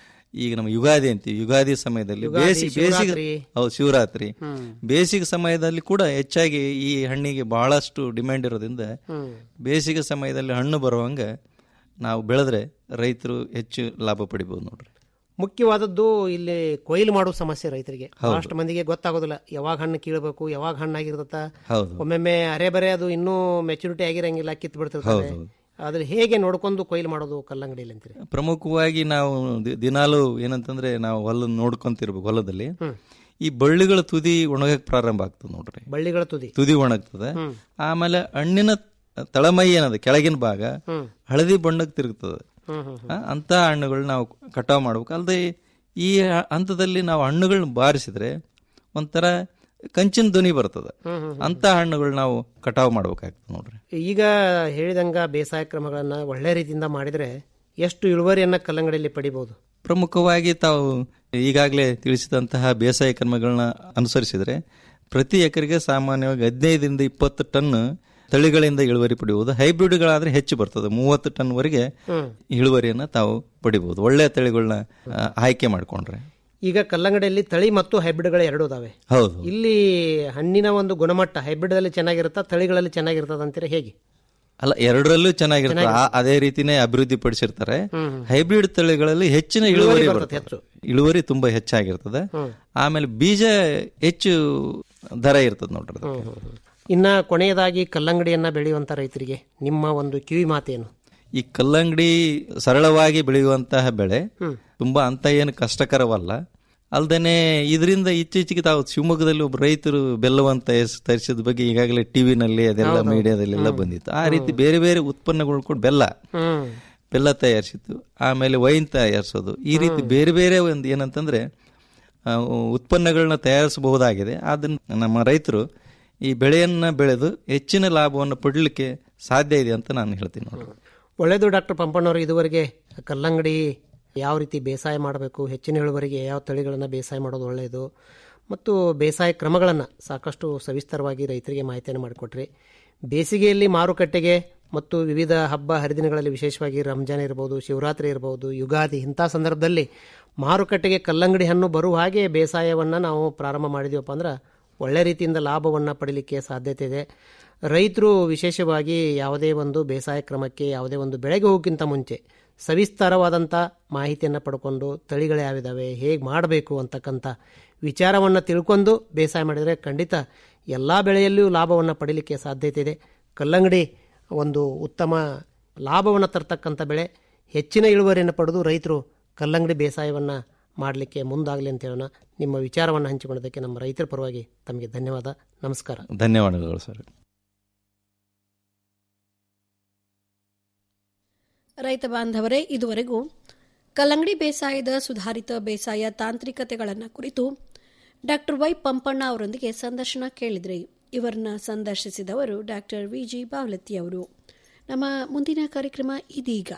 ಈಗ ನಮ್ಮ ಯುಗಾದಿ ಅಂತೀವಿ ಯುಗಾದಿ ಸಮಯದಲ್ಲಿ ಯುಗಾದಿ, ಬೇಸಿಗೆ ಬೇಸಿಗೆ ಶಿವರಾತ್ರಿ. ಹೌದು ಶಿವರಾತ್ರಿ ಹ್ಮ್. ಬೇಸಿಗೆ ಸಮಯದಲ್ಲಿ ಕೂಡ ಹೆಚ್ಚಾಗಿ ಈ ಹಣ್ಣಿಗೆ ಬಹಳಷ್ಟು ಡಿಮ್ಯಾಂಡ್ ಇರೋದ್ರಿಂದ ಹ್ಮ್. ಬೇಸಿಗೆ ಸಮಯದಲ್ಲಿ ಹಣ್ಣು ಬರುವಂಗ ನಾವು ಬೆಳೆದ್ರೆ ರೈತರು ಹೆಚ್ಚು ಲಾಭ ಪಡಿಬಹುದು ನೋಡ್ರಿ ಮುಖ್ಯವಾದದ್ದು ಇಲ್ಲಿ ಕೊಯ್ಲು ಮಾಡೋ ಸಮಸ್ಯೆ ರೈತರಿಗೆ ಹೌದು. ಬಹಳಷ್ಟು ಮಂದಿಗೆ ಗೊತ್ತಾಗೋದಿಲ್ಲ ಯಾವಾಗ ಹಣ್ಣು ಕೀಳಬೇಕು ಯಾವಾಗ ಹಣ್ಣಾಗಿರ್ತತ ಹೌದು. ಒಮ್ಮೊಮ್ಮೆ ಅರೆ ಬರೆ ಅದು ಇನ್ನೂ ಮೆಚುರಿಟಿ ಆಗಿರಂಗಿಲ್ಲ ಕಿತ್ತು ಬಿಡ್ತಿರ್ತಾರೆ ಹೌದು. ಅದ್ರ ಹೇಗೆ ನೋಡ್ಕೊಂಡು ಕೊಯ್ಲು ಮಾಡೋದು ಕಲ್ಲಂಗಡಿಯಲ್ಲಿ ಅಂತೀರಿ ಪ್ರಮುಖವಾಗಿ ನಾವು ದಿ- ದಿನಾಲು ಏನಂತಂದ್ರೆ ನಾವು ಹೊಲ ನೋಡ್ಕೊಂತಿರ್ಬೇಕು ಹೊಲದಲ್ಲಿ ಈ ಬಳ್ಳಿಗಳ ತುದಿ ಒಣಗಕ್ ಪ್ರಾರಂಭ ಆಗ್ತದೆ ನೋಡ್ರಿ ಬಳ್ಳಿಗಳ ತುದಿ ತುದಿ ಒಣಗ್ತದೆ ಆಮೇಲೆ ಹಣ್ಣಿನ ತಳಮೈ ಏನದ ಕೆಳಗಿನ ಭಾಗ ಹ್ಮ್. ಹಳದಿ ಬಣ್ಣಕ್ಕೆ ತಿರುಗ್ತದೆ ಹ್ಮ್, ಹ್ಮ್, ಆ, ಅಂತ ಹಣ್ಣುಗಳು ನಾವು ಕಟಾವ್ ಮಾಡ್ಬೇಕು ಅಲ್ಲದೆ ಈ ಹಂತದಲ್ಲಿ ನಾವು ಹಣ್ಣುಗಳನ್ನ ಬಾರಿಸಿದ್ರೆ ಒಂಥರ ಕಂಚಿನ ಧ್ವನಿ ಬರ್ತದೆ ಅಂತ ಹಣ್ಣುಗಳು ನಾವು ಕಟಾವ್ ಮಾಡ್ಬೇಕಾಗ್ತದೆ ನೋಡ್ರಿ ಈಗ ಹೇಳಿದಂಗ ಬೇಸಾಯ ಕ್ರಮಗಳನ್ನ ಒಳ್ಳೆ ರೀತಿಯಿಂದ ಮಾಡಿದ್ರೆ ಎಷ್ಟು ಇಳುವರಿಯನ್ನ ಕಲ್ಲಂಗಡಿಯಲ್ಲಿ ಪಡಿಬಹುದು ಪ್ರಮುಖವಾಗಿ ತಾವು ಈಗಾಗಲೇ ತಿಳಿಸಿದಂತಹ ಬೇಸಾಯ ಕ್ರಮಗಳನ್ನ ಅನುಸರಿಸಿದರೆ ಪ್ರತಿ ಎಕರೆಗೆ ಸಾಮಾನ್ಯವಾಗಿ ಹದಿನೈದರಿಂದ ಇಪ್ಪತ್ತು ಟನ್ ತಳಿಗಳಿಂದ ಇಳುವರಿ ಪಡೆಯುವುದು ಹೈಬ್ರಿಡ್ಗಳಾದ್ರೆ ಹೆಚ್ಚು ಬರ್ತದೆ ಮೂವತ್ತು ಟನ್ ವರೆಗೆ ಹ್ಮ್. ಇಳುವರಿಯನ್ನ ತಾವು ಪಡಿಬಹುದು ಒಳ್ಳೆಯ ತಳಿಗಳನ್ನ ಆ, ಆಯ್ಕೆ ಮಾಡ್ಕೊಂಡ್ರೆ ಈಗ ಕಲ್ಲಂಗಡಿಯಲ್ಲಿ ತಳಿ ಮತ್ತು ಹೈಬ್ರಿಡ್ಗಳು ಎರಡು ಇದಾವೆ ಹೌದು ಇಲ್ಲಿ ಹಣ್ಣಿನ ಒಂದು ಗುಣಮಟ್ಟ ಹೈಬ್ರಿಡ್ ಅಲ್ಲಿ ಚೆನ್ನಾಗಿರುತ್ತಾ ತಳಿಗಳಲ್ಲಿ ಚೆನ್ನಾಗಿರ್ತದ ಅಂತೀರಾ ಹೇಗೆ ಅಲ್ಲ ಎರಡರಲ್ಲೂ ಚೆನ್ನಾಗಿರ್ತದೆ ಆ- ಅದೇ ರೀತಿನೇ ಅಭಿವೃದ್ಧಿ ಪಡಿಸಿರ್ತಾರೆ ಹೈಬ್ರಿಡ್ ತಳಿಗಳಲ್ಲಿ ಹೆಚ್ಚಿನ ಇಳುವರಿ ಬರ್ತದೆ ಬರ್ತದೆ ಇಳುವರಿ ತುಂಬಾ ಹೆಚ್ಚಾಗಿರ್ತದೆ ಆಮೇಲೆ ಬೀಜ ಹೆಚ್ಚು ದರ ಇರ್ತದೆ ನೋಡ್ರಿ ಅದಕ್ಕೆ. ಇನ್ನ ಕೊನೆಯದಾಗಿ ಕಲ್ಲಂಗಡಿಯನ್ನ ಬೆಳೆಯುವಂತ ರೈತರಿಗೆ ನಿಮ್ಮ ಒಂದು ಕಿವಿ ಮಾತೇನು ಈ ಕಲ್ಲಂಗಡಿ ಸರಳವಾಗಿ ಬೆಳೆಯುವಂತಹ ಬೆಳೆ ತುಂಬಾ ಅಂತ ಏನು ಕಷ್ಟಕರವಲ್ಲ ಅಲ್ದೇನೆ ಇದರಿಂದ ಇತ್ತೀಚೆಗೆ ತಾವು ಶಿವಮೊಗ್ಗದಲ್ಲಿ ಒಬ್ಬ ರೈತರು ಬೆಲ್ಲವನ್ನು ತಯಾರಿಸ್ ತಯಾರಿಸಿದ ಬಗ್ಗೆ ಈಗಾಗಲೇ ಟಿವಿನಲ್ಲಿ ಅದೆಲ್ಲ ಮೀಡಿಯಾದಲ್ಲೆಲ್ಲ ಬಂದಿತ್ತು ಆ ರೀತಿ ಬೇರೆ ಬೇರೆ ಉತ್ಪನ್ನಗಳು ಕೂಡ ಬೆಲ್ಲ ಹ್ಮ್ ಬೆಲ್ಲ ತಯಾರಿಸಿತ್ತು ಆಮೇಲೆ ವೈನ್ ತಯಾರಿಸೋದು ಈ ರೀತಿ ಬೇರೆ ಬೇರೆ ಒಂದು ಏನಂತಂದ್ರೆ ಆ, ಉತ್ಪನ್ನಗಳನ್ನ ತಯಾರಿಸಬಹುದಾಗಿದೆ ಅದನ್ನ ನಮ್ಮ ರೈತರು ಈ ಬೆಳೆಯನ್ನ ಬೆಳೆದು ಹೆಚ್ಚಿನ ಲಾಭವನ್ನು ಪಡಲಿಕ್ಕೆ ಸಾಧ್ಯ ಇದೆ ಅಂತ ನಾನು ಹೇಳ್ತೀನಿ ನೋಡಿ ಒಳ್ಳೆಯದು ಡಾಕ್ಟರ್ ಪಂಪಣ್ಣವರು ಇದುವರೆಗೆ ಕಲ್ಲಂಗಡಿ ಯಾವ ರೀತಿ ಬೇಸಾಯ ಮಾಡಬೇಕು ಹೆಚ್ಚಿನ ಇಳುವರಿಗೆ ಯಾವ ತಳಿಗಳನ್ನು ಬೇಸಾಯ ಮಾಡೋದು ಒಳ್ಳೆಯದು ಮತ್ತು ಬೇಸಾಯ ಕ್ರಮಗಳನ್ನು ಸಾಕಷ್ಟು ಸವಿಸ್ತರವಾಗಿ ರೈತರಿಗೆ ಮಾಹಿತಿಯನ್ನು ಮಾಡಿಕೊಟ್ರಿ ಬೇಸಿಗೆಯಲ್ಲಿ ಮಾರುಕಟ್ಟೆಗೆ ಮತ್ತು ವಿವಿಧ ಹಬ್ಬ ಹರಿದಿನಗಳಲ್ಲಿ ವಿಶೇಷವಾಗಿ ರಂಜಾನ್ ಇರ್ಬೋದು ಶಿವರಾತ್ರಿ ಇರ್ಬೋದು ಯುಗಾದಿ ಇಂಥ ಸಂದರ್ಭದಲ್ಲಿ ಮಾರುಕಟ್ಟೆಗೆ ಕಲ್ಲಂಗಡಿ ಹಣ್ಣು ಬರುವ ಹಾಗೆ ಬೇಸಾಯವನ್ನು ನಾವು ಪ್ರಾರಂಭ ಮಾಡಿದೀವಪ್ಪ ಅಂದ್ರೆ ಒಳ್ಳೆ ರೀತಿಯಿಂದ ಲಾಭವನ್ನು ಪಡೀಲಿಕ್ಕೆ ಸಾಧ್ಯತೆ ಇದೆ ರೈತರು ವಿಶೇಷವಾಗಿ ಯಾವುದೇ ಒಂದು ಬೇಸಾಯ ಕ್ರಮಕ್ಕೆ ಯಾವುದೇ ಒಂದು ಬೆಳೆಗೆ ಹೋಗೋಕ್ಕಿಂತ ಮುಂಚೆ ಸವಿಸ್ತಾರವಾದಂಥ ಮಾಹಿತಿಯನ್ನು ಪಡ್ಕೊಂಡು ತಳಿಗಳು ಯಾವಿದಾವೆ ಹೇಗೆ ಮಾಡಬೇಕು ಅಂತಕ್ಕಂಥ ವಿಚಾರವನ್ನು ತಿಳ್ಕೊಂಡು ಬೇಸಾಯ ಮಾಡಿದರೆ ಖಂಡಿತ ಎಲ್ಲ ಬೆಳೆಯಲ್ಲಿಯೂ ಲಾಭವನ್ನು ಪಡೀಲಿಕ್ಕೆ ಸಾಧ್ಯತೆ ಇದೆ ಕಲ್ಲಂಗಡಿ ಒಂದು ಉತ್ತಮ ಲಾಭವನ್ನು ತರ್ತಕ್ಕಂಥ ಬೆಳೆ ಹೆಚ್ಚಿನ ಇಳುವರಿಯನ್ನು ಪಡೆದು ರೈತರು ಕಲ್ಲಂಗಡಿ ಬೇಸಾಯವನ್ನು ಮಾಡಲಿಕ್ಕೆ ಮುಂದಾಗಲಿ ಅಂತ ಹೇಳೋಣ ನಿಮ್ಮ ವಿಚಾರವನ್ನು ಹಂಚಿಕೊಳ್ಳೋದಕ್ಕೆ ನಮ್ಮ ರೈತರ ಪರವಾಗಿ ತಮಗೆ ಧನ್ಯವಾದ ನಮಸ್ಕಾರ ಧನ್ಯವಾದಗಳು ಸರ್ ರೈತ ಬಾಂಧವರೇ ಇದುವರೆಗೂ ಕಲ್ಲಂಗಡಿ ಬೇಸಾಯದ ಸುಧಾರಿತ ಬೇಸಾಯ ತಾಂತ್ರಿಕತೆಗಳನ್ನು ಕುರಿತು ಡಾಕ್ಟರ್ ವೈ ಪಂಪಣ್ಣ ಅವರೊಂದಿಗೆ ಸಂದರ್ಶನ ಕೇಳಿದ್ರಿ ಇವರನ್ನ ಸಂದರ್ಶಿಸಿದವರು ಡಾಕ್ಟರ್ ವಿಜಿ ಬಾವಲತ್ತಿ ಅವರು ನಮ್ಮ ಮುಂದಿನ ಕಾರ್ಯಕ್ರಮ ಇದೀಗ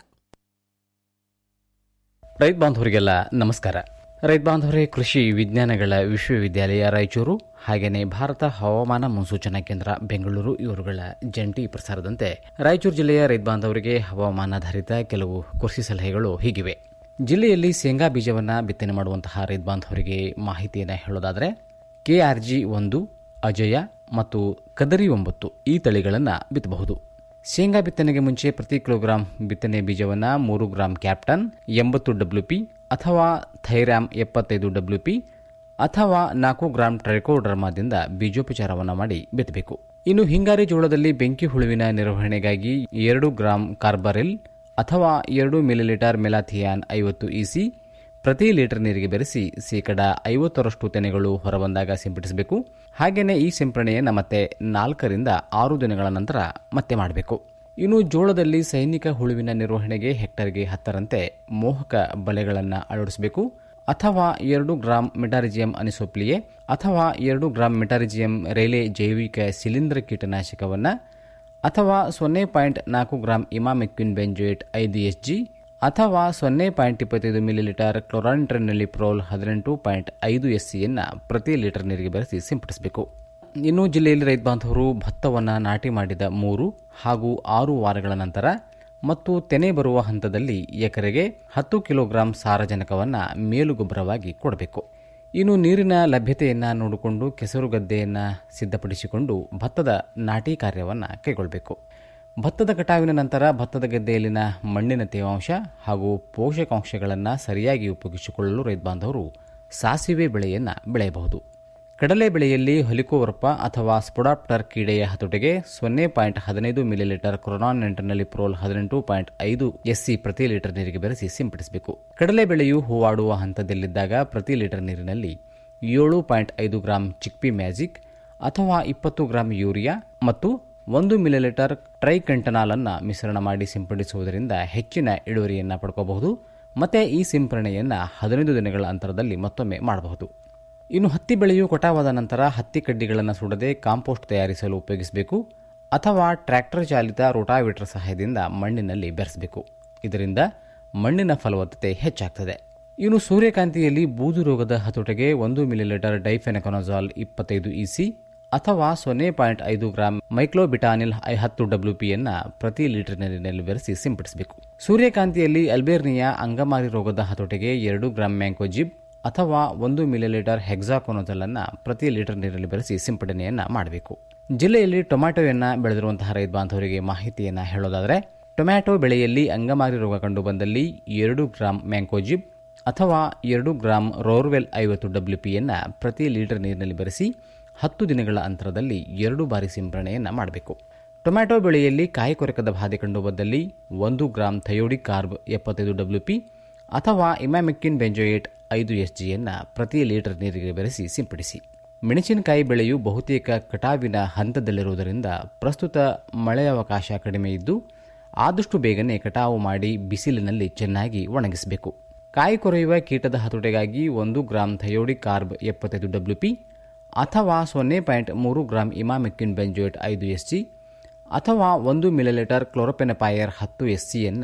ರೈತ ಬಾಂಧವರಿಗೆಲ್ಲ ನಮಸ್ಕಾರ ರೈತ ಬಾಂಧವರೇ ಕೃಷಿ ವಿಜ್ಞಾನಗಳ ವಿಶ್ವವಿದ್ಯಾಲಯ ರಾಯಚೂರು ಹಾಗೆಯೇ ಭಾರತ ಹವಾಮಾನ ಮುನ್ಸೂಚನಾ ಕೇಂದ್ರ ಬೆಂಗಳೂರು ಇವರುಗಳ ಜಂಟಿ ಪ್ರಸಾರದಂತೆ ರಾಯಚೂರು ಜಿಲ್ಲೆಯ ರೈತ ಬಾಂಧವರಿಗೆ ಹವಾಮಾನಾಧಾರಿತ ಕೆಲವು ಕೃಷಿ ಸಲಹೆಗಳು ಹೀಗಿವೆ ಜಿಲ್ಲೆಯಲ್ಲಿ ಶೇಂಗಾ ಬೀಜವನ್ನು ಬಿತ್ತನೆ ಮಾಡುವಂತಹ ರೈತ ಬಾಂಧವರಿಗೆ ಮಾಹಿತಿಯನ್ನು ಹೇಳೋದಾದರೆ ಕೆಆರ್ಜಿ ಒಂದು ಅಜಯ ಮತ್ತು ಕದರಿ ಒಂಬತ್ತು ಈ ತಳಿಗಳನ್ನು ಬಿತ್ತಬಹುದು ಶೇಂಗಾ ಬಿತ್ತನೆಗೆ ಮುಂಚೆ ಪ್ರತಿ ಕಿಲೋಗ್ರಾಂ ಬಿತ್ತನೆ ಬೀಜವನ್ನು ಮೂರು ಗ್ರಾಂ ಕ್ಯಾಪ್ಟನ್ ಎಂಬತ್ತು ಡಬ್ಲ್ಯೂಪಿ ಅಥವಾ ಥೈರಾಮ್ ಎಪ್ಪತ್ತೈದು ಡಬ್ಲ್ಯೂಪಿ ಅಥವಾ ನಾಲ್ಕು ಗ್ರಾಂ ಟ್ರೈಕೋಡರ್ಮಾದಿಂದ ಬೀಜೋಪಚಾರವನ್ನು ಮಾಡಿ ಬಿತ್ತಬೇಕು ಇನ್ನು ಹಿಂಗಾರಿ ಜೋಳದಲ್ಲಿ ಬೆಂಕಿ ಹುಳುವಿನ ನಿರ್ವಹಣೆಗಾಗಿ ಎರಡು ಗ್ರಾಂ ಕಾರ್ಬರಿಲ್ ಅಥವಾ ಎರಡು ಮಿಲಿಲೀಟರ್ ಮೆಲಾಥಿಯಾನ್ ಐವತ್ತು ಇಸಿ ಪ್ರತಿ ಲೀಟರ್ ನೀರಿಗೆ ಬೆರೆಸಿ ಶೇಕಡ ಐವತ್ತರಷ್ಟು ತೆನೆಗಳು ಹೊರಬಂದಾಗ ಸಿಂಪಡಿಸಬೇಕು ಹಾಗೆಯೇ ಈ ಸಿಂಪರಣೆಯನ್ನು ಮತ್ತೆ ನಾಲ್ಕರಿಂದ ಆರು ದಿನಗಳ ನಂತರ ಮತ್ತೆ ಮಾಡಬೇಕು ಇನ್ನು ಜೋಳದಲ್ಲಿ ಸೈನಿಕ ಹುಳುವಿನ ನಿರ್ವಹಣೆಗೆ ಹೆಕ್ಟರ್ಗೆ ಹತ್ತರಂತೆ ಮೋಹಕ ಬಲೆಗಳನ್ನು ಅಳವಡಿಸಬೇಕು ಅಥವಾ ಎರಡು ಗ್ರಾಂ ಮೆಟಾರಿಜಿಯಂ ಅನಿಸೋಪ್ಲಿಯೆ ಅಥವಾ ಎರಡು ಗ್ರಾಂ ಮೆಟಾರಿಜಿಯಂ ರೇಲೆ ಜೈವಿಕ ಶಿಲೀಂಧ್ರ ಕೀಟನಾಶಕವನ್ನು ಅಥವಾ ಸೊನ್ನೆ ಪಾಯಿಂಟ್ ನಾಲ್ಕು ಗ್ರಾಂ ಇಮಾಮೆಕ್ವಿನ್ ಬೆಂಜೋಯೇಟ್ ಐದು ಎಸ್ ಜಿ ಅಥವಾ ಸೊನ್ನೆ ಪಾಯಿಂಟ್ ಇಪ್ಪತ್ತೈದು ಮಿಲಿಲೀಟರ್ ಕ್ಲೋರಾನಿಟ್ರಿನಲ್ಲಿ ಪ್ರೋಲ್ ಹದಿನೆಂಟು ಪಾಯಿಂಟ್ ಐದು ಎಸ್ ಸಿಯನ್ನು ಪ್ರತಿ ಲೀಟರ್ ನೀರಿಗೆ ಬೆರೆಸಿ ಸಿಂಪಡಿಸಬೇಕು ಇನ್ನು ಜಿಲ್ಲೆಯಲ್ಲಿ ರೈತ ಬಾಂಧವರು ಭತ್ತವನ್ನು ನಾಟಿ ಮಾಡಿದ ಮೂರು ಹಾಗೂ ಆರು ವಾರಗಳ ನಂತರ ಮತ್ತು ತೆನೆ ಬರುವ ಹಂತದಲ್ಲಿ ಎಕರೆಗೆ ಹತ್ತು ಕಿಲೋಗ್ರಾಂ ಸಾರಜನಕವನ್ನು ಮೇಲುಗೊಬ್ಬರವಾಗಿ ಕೊಡಬೇಕು ಇನ್ನು ನೀರಿನ ಲಭ್ಯತೆಯನ್ನು ನೋಡಿಕೊಂಡು ಕೆಸರು ಗದ್ದೆಯನ್ನು ಸಿದ್ಧಪಡಿಸಿಕೊಂಡು ಭತ್ತದ ನಾಟಿ ಕಾರ್ಯವನ್ನು ಕೈಗೊಳ್ಳಬೇಕು ಭತ್ತದ ಕಟಾವಿನ ನಂತರ ಭತ್ತದ ಗದ್ದೆಯಲ್ಲಿನ ಮಣ್ಣಿನ ತೇವಾಂಶ ಹಾಗೂ ಪೋಷಕಾಂಶಗಳನ್ನು ಸರಿಯಾಗಿ ಉಪಯೋಗಿಸಿಕೊಳ್ಳಲು ರೈತ ಬಾಂಧವರು ಸಾಸಿವೆ ಬೆಳೆಯನ್ನು ಬೆಳೆಯಬಹುದು ಕಡಲೆ ಬೆಳೆಯಲ್ಲಿ ಹೊಲಿಕೋವರ್ಪ ಅಥವಾ ಸ್ಪೊಡಾಪ್ಟರ್ ಕೀಡೆಯ ಹತೋಟಿಗೆ ಸೊನ್ನೆ ಪಾಯಿಂಟ್ ಹದಿನೈದು ಮಿಲಿಲೀಟರ್ ಕ್ರೊನಾನ್ ನೆಂಟರ್ನಲ್ಲಿ ಪ್ರೋಲ್ ಹದಿನೆಂಟು ಪಾಯಿಂಟ್ ಐದು ಎಸ್ಸಿ ಪ್ರತಿ ಲೀಟರ್ ನೀರಿಗೆ ಬೆರೆಸಿ ಸಿಂಪಡಿಸಬೇಕು ಕಡಲೆ ಬೆಳೆಯು ಹೂವಾಡುವ ಹಂತದಲ್ಲಿದ್ದಾಗ ಪ್ರತಿ ಲೀಟರ್ ನೀರಿನಲ್ಲಿ ಏಳು ಪಾಯಿಂಟ್ ಐದು ಗ್ರಾಂ ಚಿಕ್ಪಿ ಮ್ಯಾಜಿಕ್ ಅಥವಾ ಇಪ್ಪತ್ತು ಗ್ರಾಂ ಯೂರಿಯಾ ಮತ್ತು ಒಂದು ಮಿಲಿಲೀಟರ್ ಟ್ರೈಕೆಂಟನಾಲ್ ಅನ್ನು ಮಿಶ್ರಣ ಮಾಡಿ ಸಿಂಪಡಿಸುವುದರಿಂದ ಹೆಚ್ಚಿನ ಇಳುವರಿಯನ್ನು ಪಡ್ಕೋಬಹುದು ಮತ್ತೆ ಈ ಸಿಂಪರಣೆಯನ್ನು ಹದಿನೈದು ದಿನಗಳ ಅಂತರದಲ್ಲಿ ಮತ್ತೊಮ್ಮೆ ಮಾಡಬಹುದು ಇನ್ನು ಹತ್ತಿ ಬೆಳೆಯು ಕಟಾವಾದ ನಂತರ ಹತ್ತಿ ಕಡ್ಡಿಗಳನ್ನು ಸುಡದೆ ಕಾಂಪೋಸ್ಟ್ ತಯಾರಿಸಲು ಉಪಯೋಗಿಸಬೇಕು ಅಥವಾ ಟ್ರ್ಯಾಕ್ಟರ್ ಚಾಲಿತ ರೋಟಾವೇಟರ್ ಸಹಾಯದಿಂದ ಮಣ್ಣಿನಲ್ಲಿ ಬೆರೆಸಬೇಕು ಇದರಿಂದ ಮಣ್ಣಿನ ಫಲವತ್ತತೆ ಹೆಚ್ಚಾಗ್ತದೆ ಇನ್ನು ಸೂರ್ಯಕಾಂತಿಯಲ್ಲಿ ಬೂದು ರೋಗದ ಹತೋಟಿಗೆ ಒಂದು ಮಿಲಿಲೀಟರ್ ಡೈಫೆನಕೊನಜಾಲ್ ಇಪ್ಪತ್ತೈದು ಇಸಿ ಅಥವಾ ಸೊನ್ನೆ ಪಾಯಿಂಟ್ ಐದು ಗ್ರಾಂ ಮೈಕ್ಲೋಬಿಟಾನಿಲ್ ಐ ಹತ್ತು ಡಬ್ಲ್ಯೂಪಿಯನ್ನು ಪ್ರತಿ ಲೀಟರ್ ನೀರಿನಲ್ಲಿ ಬೆರೆಸಿ ಸಿಂಪಡಿಸಬೇಕು ಸೂರ್ಯಕಾಂತಿಯಲ್ಲಿ ಅಲ್ಬೇರ್ನಿಯಾ ಅಂಗಮಾರಿ ರೋಗದ ಹತೋಟಿಗೆ ಎರಡು ಗ್ರಾಂ ಮ್ಯಾಂಕೋಜಿಬ್ ಅಥವಾ ಒಂದು ಮಿಲಿಲೀಟರ್ ಹೆಕ್ಸಾಕೊನೋಜಲ್ ಅನ್ನು ಪ್ರತಿ ಲೀಟರ್ ನೀರಿನಲ್ಲಿ ಬೆರೆಸಿ ಸಿಂಪಡಣೆಯನ್ನು ಮಾಡಬೇಕು ಜಿಲ್ಲೆಯಲ್ಲಿ ಟೊಮ್ಯಾಟೊವನ್ನು ಬೆಳೆದಿರುವಂತಹ ರೈತ ಬಾಂಧವರಿಗೆ ಮಾಹಿತಿಯನ್ನು ಹೇಳೋದಾದರೆ ಟೊಮ್ಯಾಟೊ ಬೆಳೆಯಲ್ಲಿ ಅಂಗಮಾರಿ ರೋಗ ಕಂಡುಬಂದಲ್ಲಿ ಎರಡು ಗ್ರಾಂ ಮ್ಯಾಂಕೋಜಿಬ್ ಅಥವಾ ಎರಡು ಗ್ರಾಂ ರೋರ್ವೆಲ್ ಐವತ್ತು ಡಬ್ಲ್ಯೂಪಿಯನ್ನು ಪ್ರತಿ ಲೀಟರ್ ನೀರಿನಲ್ಲಿ ಬೆರೆಸಿ ಹತ್ತು ದಿನಗಳ ಅಂತರದಲ್ಲಿ ಎರಡು ಬಾರಿ ಸಿಂಪರಣೆಯನ್ನು ಮಾಡಬೇಕು ಟೊಮ್ಯಾಟೊ ಬೆಳೆಯಲ್ಲಿ ಕಾಯಿ ಕೊರಕದ ಬಾಧೆ ಕಂಡುಬಂದಲ್ಲಿ ಒಂದು ಗ್ರಾಂ ಥಯೋಡಿಕ್ ಕಾರ್ಬ್ ಎಪ್ಪತ್ತೈದು ಡಬ್ಲ್ಯೂಪಿ ಅಥವಾ ಇಮ್ಯಾಮೆಕ್ಕಿನ್ ಬೆಂಜೋಯೇಟ್ ಐದು ಎಸ್ ಜಿಯನ್ನು ಪ್ರತಿ ಲೀಟರ್ ನೀರಿಗೆ ಬೆರೆಸಿ ಸಿಂಪಡಿಸಿ ಮೆಣಸಿನಕಾಯಿ ಬೆಳೆಯು ಬಹುತೇಕ ಕಟಾವಿನ ಹಂತದಲ್ಲಿರುವುದರಿಂದ ಪ್ರಸ್ತುತ ಮಳೆಯವಕಾಶ ಕಡಿಮೆ ಇದ್ದು ಆದಷ್ಟು ಬೇಗನೆ ಕಟಾವು ಮಾಡಿ ಬಿಸಿಲಿನಲ್ಲಿ ಚೆನ್ನಾಗಿ ಒಣಗಿಸಬೇಕು ಕಾಯಿ ಕೊರೆಯುವ ಕೀಟದ ಹತೋಟಿಗಾಗಿ ಒಂದು ಗ್ರಾಂ ಥಯೋಡಿಕ್ ಕಾರ್ಬ್ ಎಪ್ಪತ್ತೈದು ಡಬ್ಲ್ಯೂಪಿ ಅಥವಾ ಸೊನ್ನೆ ಪಾಯಿಂಟ್ ಮೂರು ಗ್ರಾಂ ಇಮಾಮೆಕ್ಕಿನ್ ಬೆಂಜೋಯೇಟ್ ಐದು ಎಸ್ ಜಿ ಅಥವಾ ಒಂದು ಮಿಲಿಲೀಟರ್ ಕ್ಲೋರೋಪೆನಪಾಯರ್ ಹತ್ತು ಎಸ್ ಸಿಯನ್ನು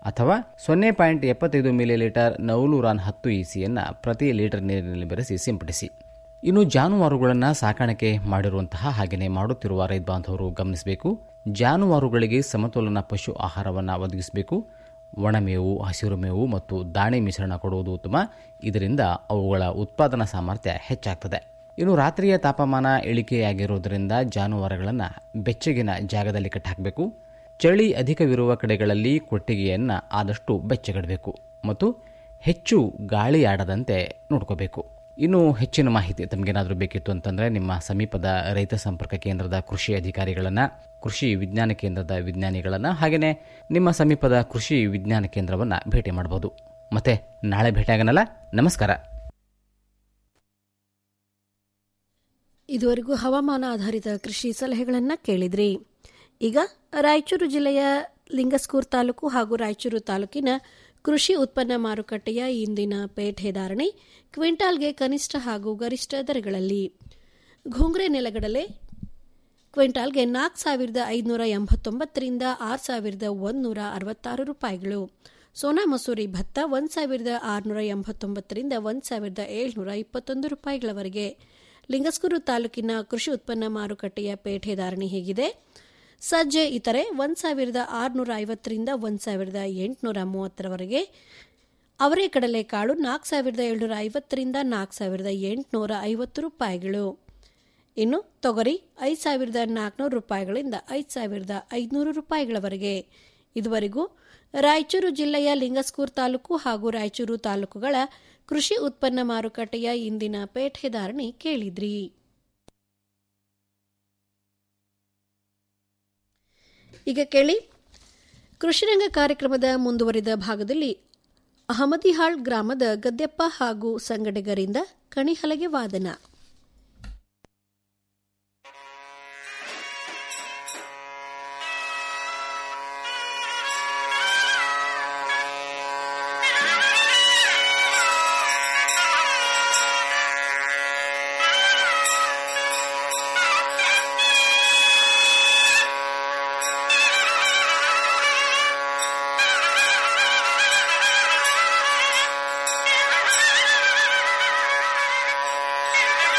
ಅಥವಾ ಸೊನ್ನೆ ಪಾಯಿಂಟ್ ಎಪ್ಪತ್ತೈದು ಮಿಲಿಲೀಟರ್ ನವಲೂರಾನ್ ಹತ್ತು ಇಸಿಯನ್ನು ಪ್ರತಿ ಲೀಟರ್ ನೀರಿನಲ್ಲಿ ಬೆರೆಸಿ ಸಿಂಪಡಿಸಿ ಇನ್ನು ಜಾನುವಾರುಗಳನ್ನು ಸಾಕಾಣಿಕೆ ಮಾಡಿರುವಂತಹ ಹಾಗೆಯೇ ಮಾಡುತ್ತಿರುವ ರೈತ ಬಾಂಧವರು ಗಮನಿಸಬೇಕು ಜಾನುವಾರುಗಳಿಗೆ ಸಮತೋಲನ ಪಶು ಆಹಾರವನ್ನು ಒದಗಿಸಬೇಕು ಒಣಮೇವು ಹಸಿರು ಮೇವು ಮತ್ತು ದಾಣಿ ಮಿಶ್ರಣ ಕೊಡುವುದು ಉತ್ತಮ ಇದರಿಂದ ಅವುಗಳ ಉತ್ಪಾದನಾ ಸಾಮರ್ಥ್ಯ ಹೆಚ್ಚಾಗ್ತದೆ ಇನ್ನು ರಾತ್ರಿಯ ತಾಪಮಾನ ಇಳಿಕೆಯಾಗಿರುವುದರಿಂದ ಜಾನುವಾರುಗಳನ್ನು ಬೆಚ್ಚಗಿನ ಜಾಗದಲ್ಲಿ ಕಟ್ಟಾಕಬೇಕು ಚಳಿ ಅಧಿಕವಿರುವ ಕಡೆಗಳಲ್ಲಿ ಕೊಟ್ಟಿಗೆಯನ್ನು ಆದಷ್ಟು ಬೆಚ್ಚಗಿಡಬೇಕು ಮತ್ತು ಹೆಚ್ಚು ಗಾಳಿ ಆಡದಂತೆ ನೋಡ್ಕೋಬೇಕು ಇನ್ನು ಹೆಚ್ಚಿನ ಮಾಹಿತಿ ತಮಗೇನಾದರೂ ಬೇಕಿತ್ತು ಅಂತಂದರೆ ನಿಮ್ಮ ಸಮೀಪದ ರೈತ ಸಂಪರ್ಕ ಕೇಂದ್ರದ ಕೃಷಿ ಅಧಿಕಾರಿಗಳನ್ನು ಕೃಷಿ ವಿಜ್ಞಾನ ಕೇಂದ್ರದ ವಿಜ್ಞಾನಿಗಳನ್ನು ಹಾಗೆಯೇ ನಿಮ್ಮ ಸಮೀಪದ ಕೃಷಿ ವಿಜ್ಞಾನ ಕೇಂದ್ರವನ್ನು ಭೇಟಿ ಮಾಡಬಹುದು ಮತ್ತೆ ನಾಳೆ ಭೇಟಿಯಾಗನಲ್ಲ ನಮಸ್ಕಾರ ಇದುವರೆಗೂ ಹವಾಮಾನ ಆಧಾರಿತ ಕೃಷಿ ಸಲಹೆಗಳನ್ನು ಕೇಳಿದ್ರಿ ಈಗ ರಾಯಚೂರು ಜಿಲ್ಲೆಯ ಲಿಂಗಸ್ಕೂರ್ ತಾಲೂಕು ಹಾಗೂ ರಾಯಚೂರು ತಾಲೂಕಿನ ಕೃಷಿ ಉತ್ಪನ್ನ ಮಾರುಕಟ್ಟೆಯ ಇಂದಿನ ಪೇಟೆ ಧಾರಣೆ ಕ್ವಿಂಟಾಲ್ಗೆ ಕನಿಷ್ಠ ಹಾಗೂ ಗರಿಷ್ಠ ದರಗಳಲ್ಲಿ ಘುಂಗ್ರೆ ನೆಲಗಡಲೆ ಕ್ವಿಂಟಾಲ್ಗೆ ನಾಲ್ಕು ಸಾವಿರದ ಐದುನೂರ ಎಂಬತ್ತೊಂಬತ್ತರಿಂದ ಆರು ಸಾವಿರದ ಒಂದೂರ ಅರವತ್ತಾರು ರೂಪಾಯಿಗಳು ಸೋನಾ ಮಸೂರಿ ಭತ್ತ ಒಂದು ಸಾವಿರದ ಆರುನೂರ ಎಂಬತ್ತೊಂಬತ್ತರಿಂದ ಒಂದು ಸಾವಿರದ ಏಳ್ನೂರ ಇಪ್ಪತ್ತೊಂದು ರೂಪಾಯಿಗಳವರೆಗೆ ಲಿಂಗಸ್ಕೂರು ತಾಲೂಕಿನ ಕೃಷಿ ಉತ್ಪನ್ನ ಮಾರುಕಟ್ಟೆಯ ಪೇಟೆ ಧಾರಣೆ ಹೇಗಿದೆ ಸಜ್ಜೆ ಇತರೆ ಒಂದು ಸಾವಿರದ ಆರುನೂರ ಐವತ್ತರಿಂದ ಒಂದು ಸಾವಿರದ ಎಂಟುನೂರ ಮೂವತ್ತರವರೆಗೆ ಅವರೇ ಕಡಲೆಕಾಳು ನಾಲ್ಕು ಸಾವಿರದ ಏಳ್ನೂರ ಐವತ್ತರಿಂದ ನಾಲ್ಕು ಸಾವಿರದ ಎಂಟುನೂರ ಐವತ್ತು ರೂಪಾಯಿಗಳು ಇನ್ನು ತೊಗರಿ ಐದು ಸಾವಿರದ ನಾಲ್ಕುನೂರು ರೂಪಾಯಿಗಳಿಂದ ಐದು ಸಾವಿರದ ಐದುನೂರು ರೂಪಾಯಿಗಳವರೆಗೆ ಇದುವರೆಗೂ ರಾಯಚೂರು ಜಿಲ್ಲೆಯ ಲಿಂಗಸ್ಕೂರ್ ತಾಲೂಕು ಹಾಗೂ ರಾಯಚೂರು ತಾಲೂಕುಗಳ ಕೃಷಿ ಉತ್ಪನ್ನ ಮಾರುಕಟ್ಟೆಯ ಇಂದಿನ ಪೇಟೆ ಧಾರಣೆ ಕೇಳಿದ್ರಿ ಈಗ ಕೇಳಿ ಕೃಷಿರಂಗ ಕಾರ್ಯಕ್ರಮದ ಮುಂದುವರಿದ ಭಾಗದಲ್ಲಿ ಅಹಮದಿಹಾಳ್ ಗ್ರಾಮದ ಗದ್ದೆಪ್ಪ ಹಾಗೂ ಸಂಗಡಿಗರಿಂದ ಕಣಿಹಲಗೆ ವಾದನ Thank you.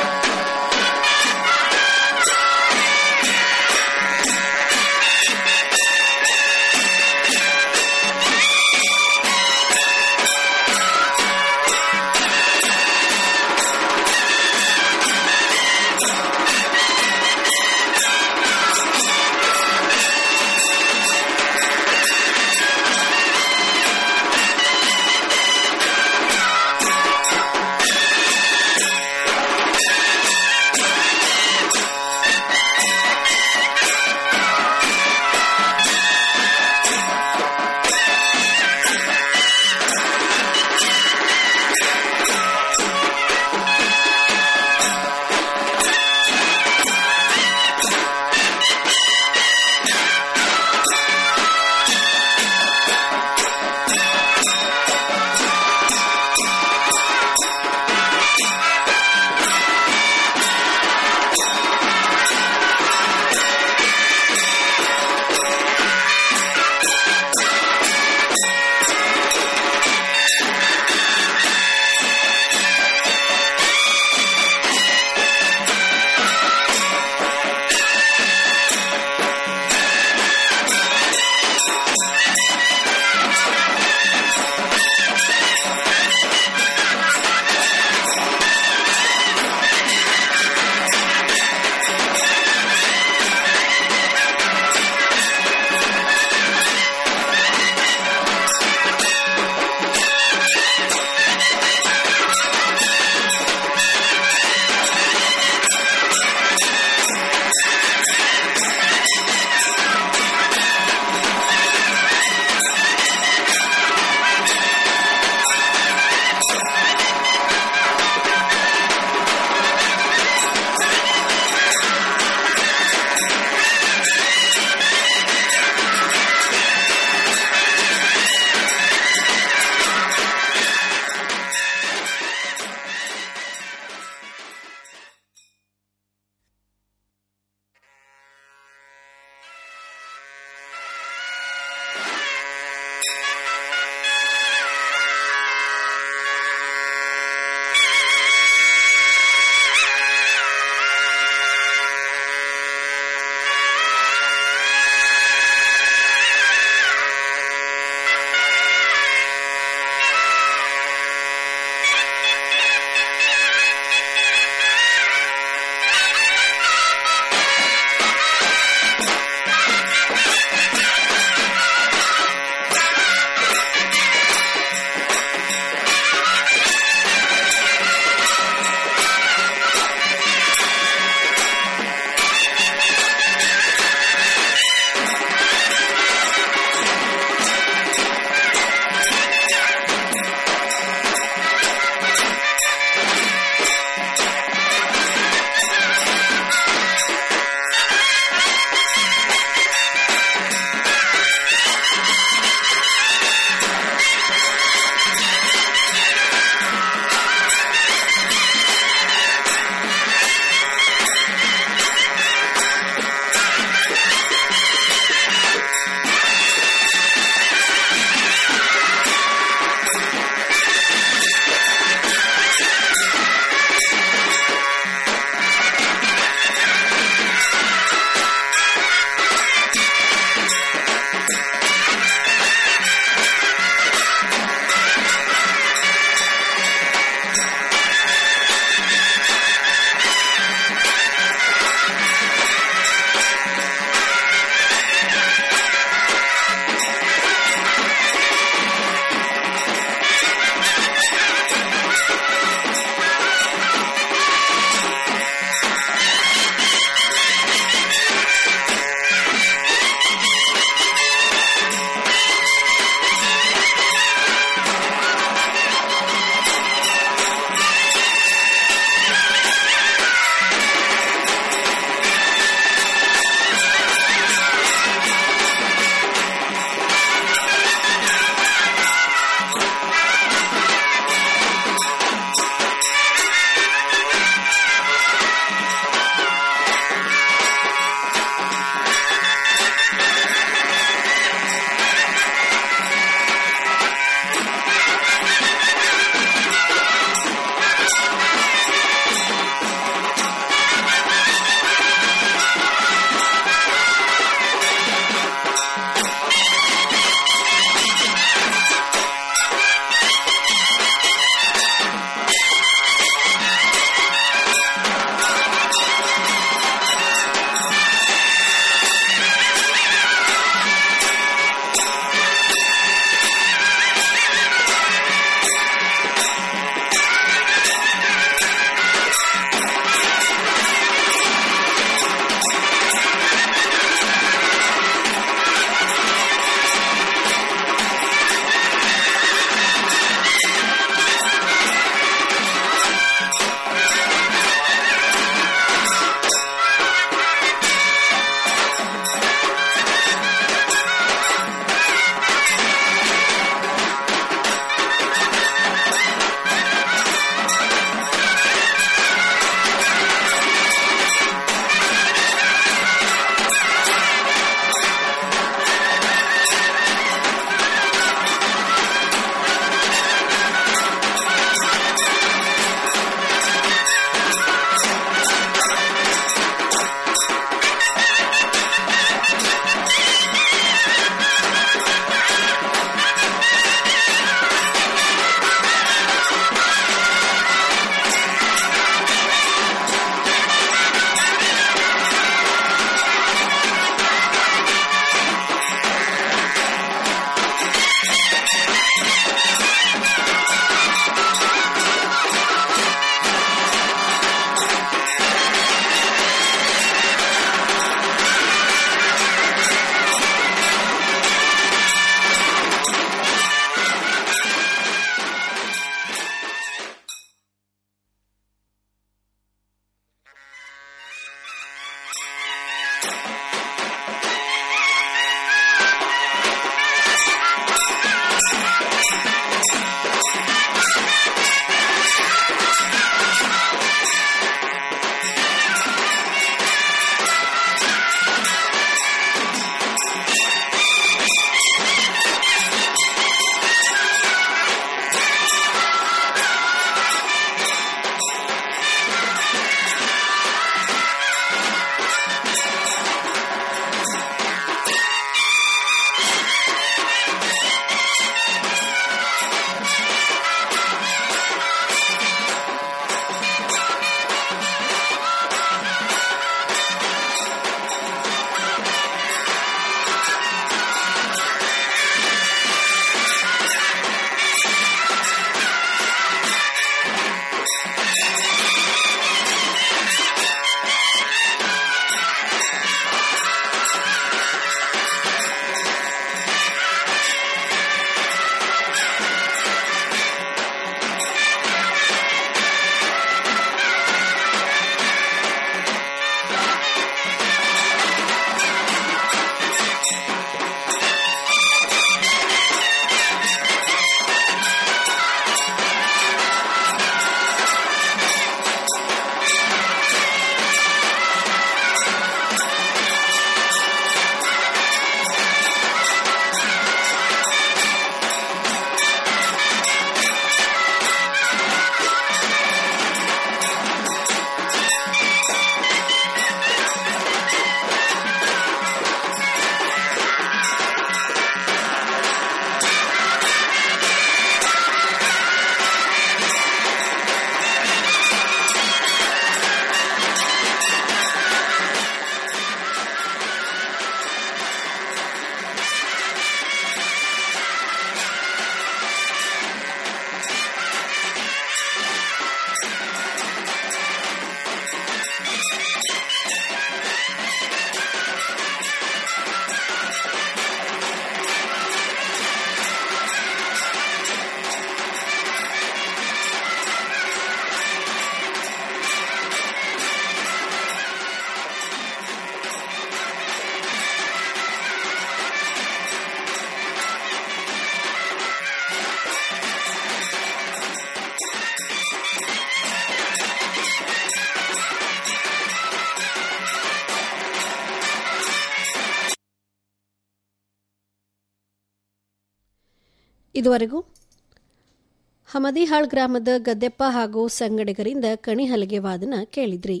ಇದುವರೆಗೂ ಹಮದಿಹಾಳ್ ಗ್ರಾಮದ ಗದ್ದೆಪ್ಪ ಹಾಗೂ ಸಂಗಡಿಗರಿಂದ ಕಣಿಹಲಗೆ ವಾದನ ಕೇಳಿದ್ರಿ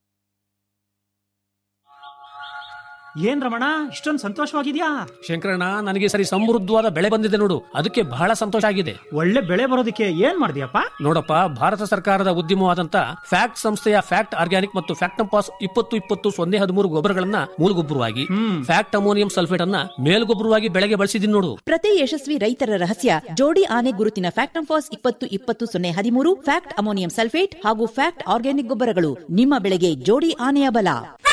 ಏನ್ ರಮಣ ಇಷ್ಟೊಂದು ಸಂತೋಷವಾಗಿದ್ಯಾ ಶಂಕರಣ್ಣ ನನಗೆ ಈ ಸರಿ ಸಮೃದ್ಧವಾದ ಬೆಳೆ ಬಂದಿದೆ ನೋಡು ಅದಕ್ಕೆ ಬಹಳ ಸಂತೋಷ ಆಗಿದೆ ಒಳ್ಳೆ ಬೆಳೆ ಬರೋದಕ್ಕೆ ಏನ್ ಮಾಡಿದ್ಯಪ್ಪ ನೋಡಪ್ಪ ಭಾರತ ಸರ್ಕಾರದ ಉದ್ಯಮವಾದಂತ ಫ್ಯಾಕ್ಟ್ ಸಂಸ್ಥೆಯ ಫ್ಯಾಕ್ಟ್ ಆರ್ಗ್ಯಾನಿಕ್ ಮತ್ತು ಫ್ಯಾಕ್ಟಂಪಾಸ್ ಇಪ್ಪತ್ತು ಇಪ್ಪತ್ತು ಸೊನ್ನೆ ಹದಿಮೂರು ಗೊಬ್ಬರಗಳನ್ನ ಮೂಲಗೊಬ್ಬರವಾಗಿ ಫ್ಯಾಕ್ಟ್ ಅಮೋನಿಯಂ ಸಲ್ಫೇಟ್ ಅನ್ನ ಮೇಲ್ಗೊಬ್ಬರವಾಗಿ ಬೆಳೆಗೆ ಬಳಸಿದೀನಿ ನೋಡು ಪ್ರತಿ ಯಶಸ್ವಿ ರೈತರ ರಹಸ್ಯ ಜೋಡಿ ಆನೆ ಗುರುತಿನ ಫ್ಯಾಕ್ಟಂಫಾಸ್ ಇಪ್ಪತ್ತು ಇಪ್ಪತ್ತು ಸೊನ್ನೆ ಹದಿಮೂರು ಫ್ಯಾಕ್ಟ್ ಅಮೋನಿಯಂ ಸಲ್ಫೇಟ್ ಹಾಗೂ ಫ್ಯಾಕ್ಟ್ ಆರ್ಗ್ಯಾನಿಕ್ ಗೊಬ್ಬರಗಳು ನಿಮ್ಮ ಬೆಳೆಗೆ ಜೋಡಿ ಆನೆಯ ಬಲ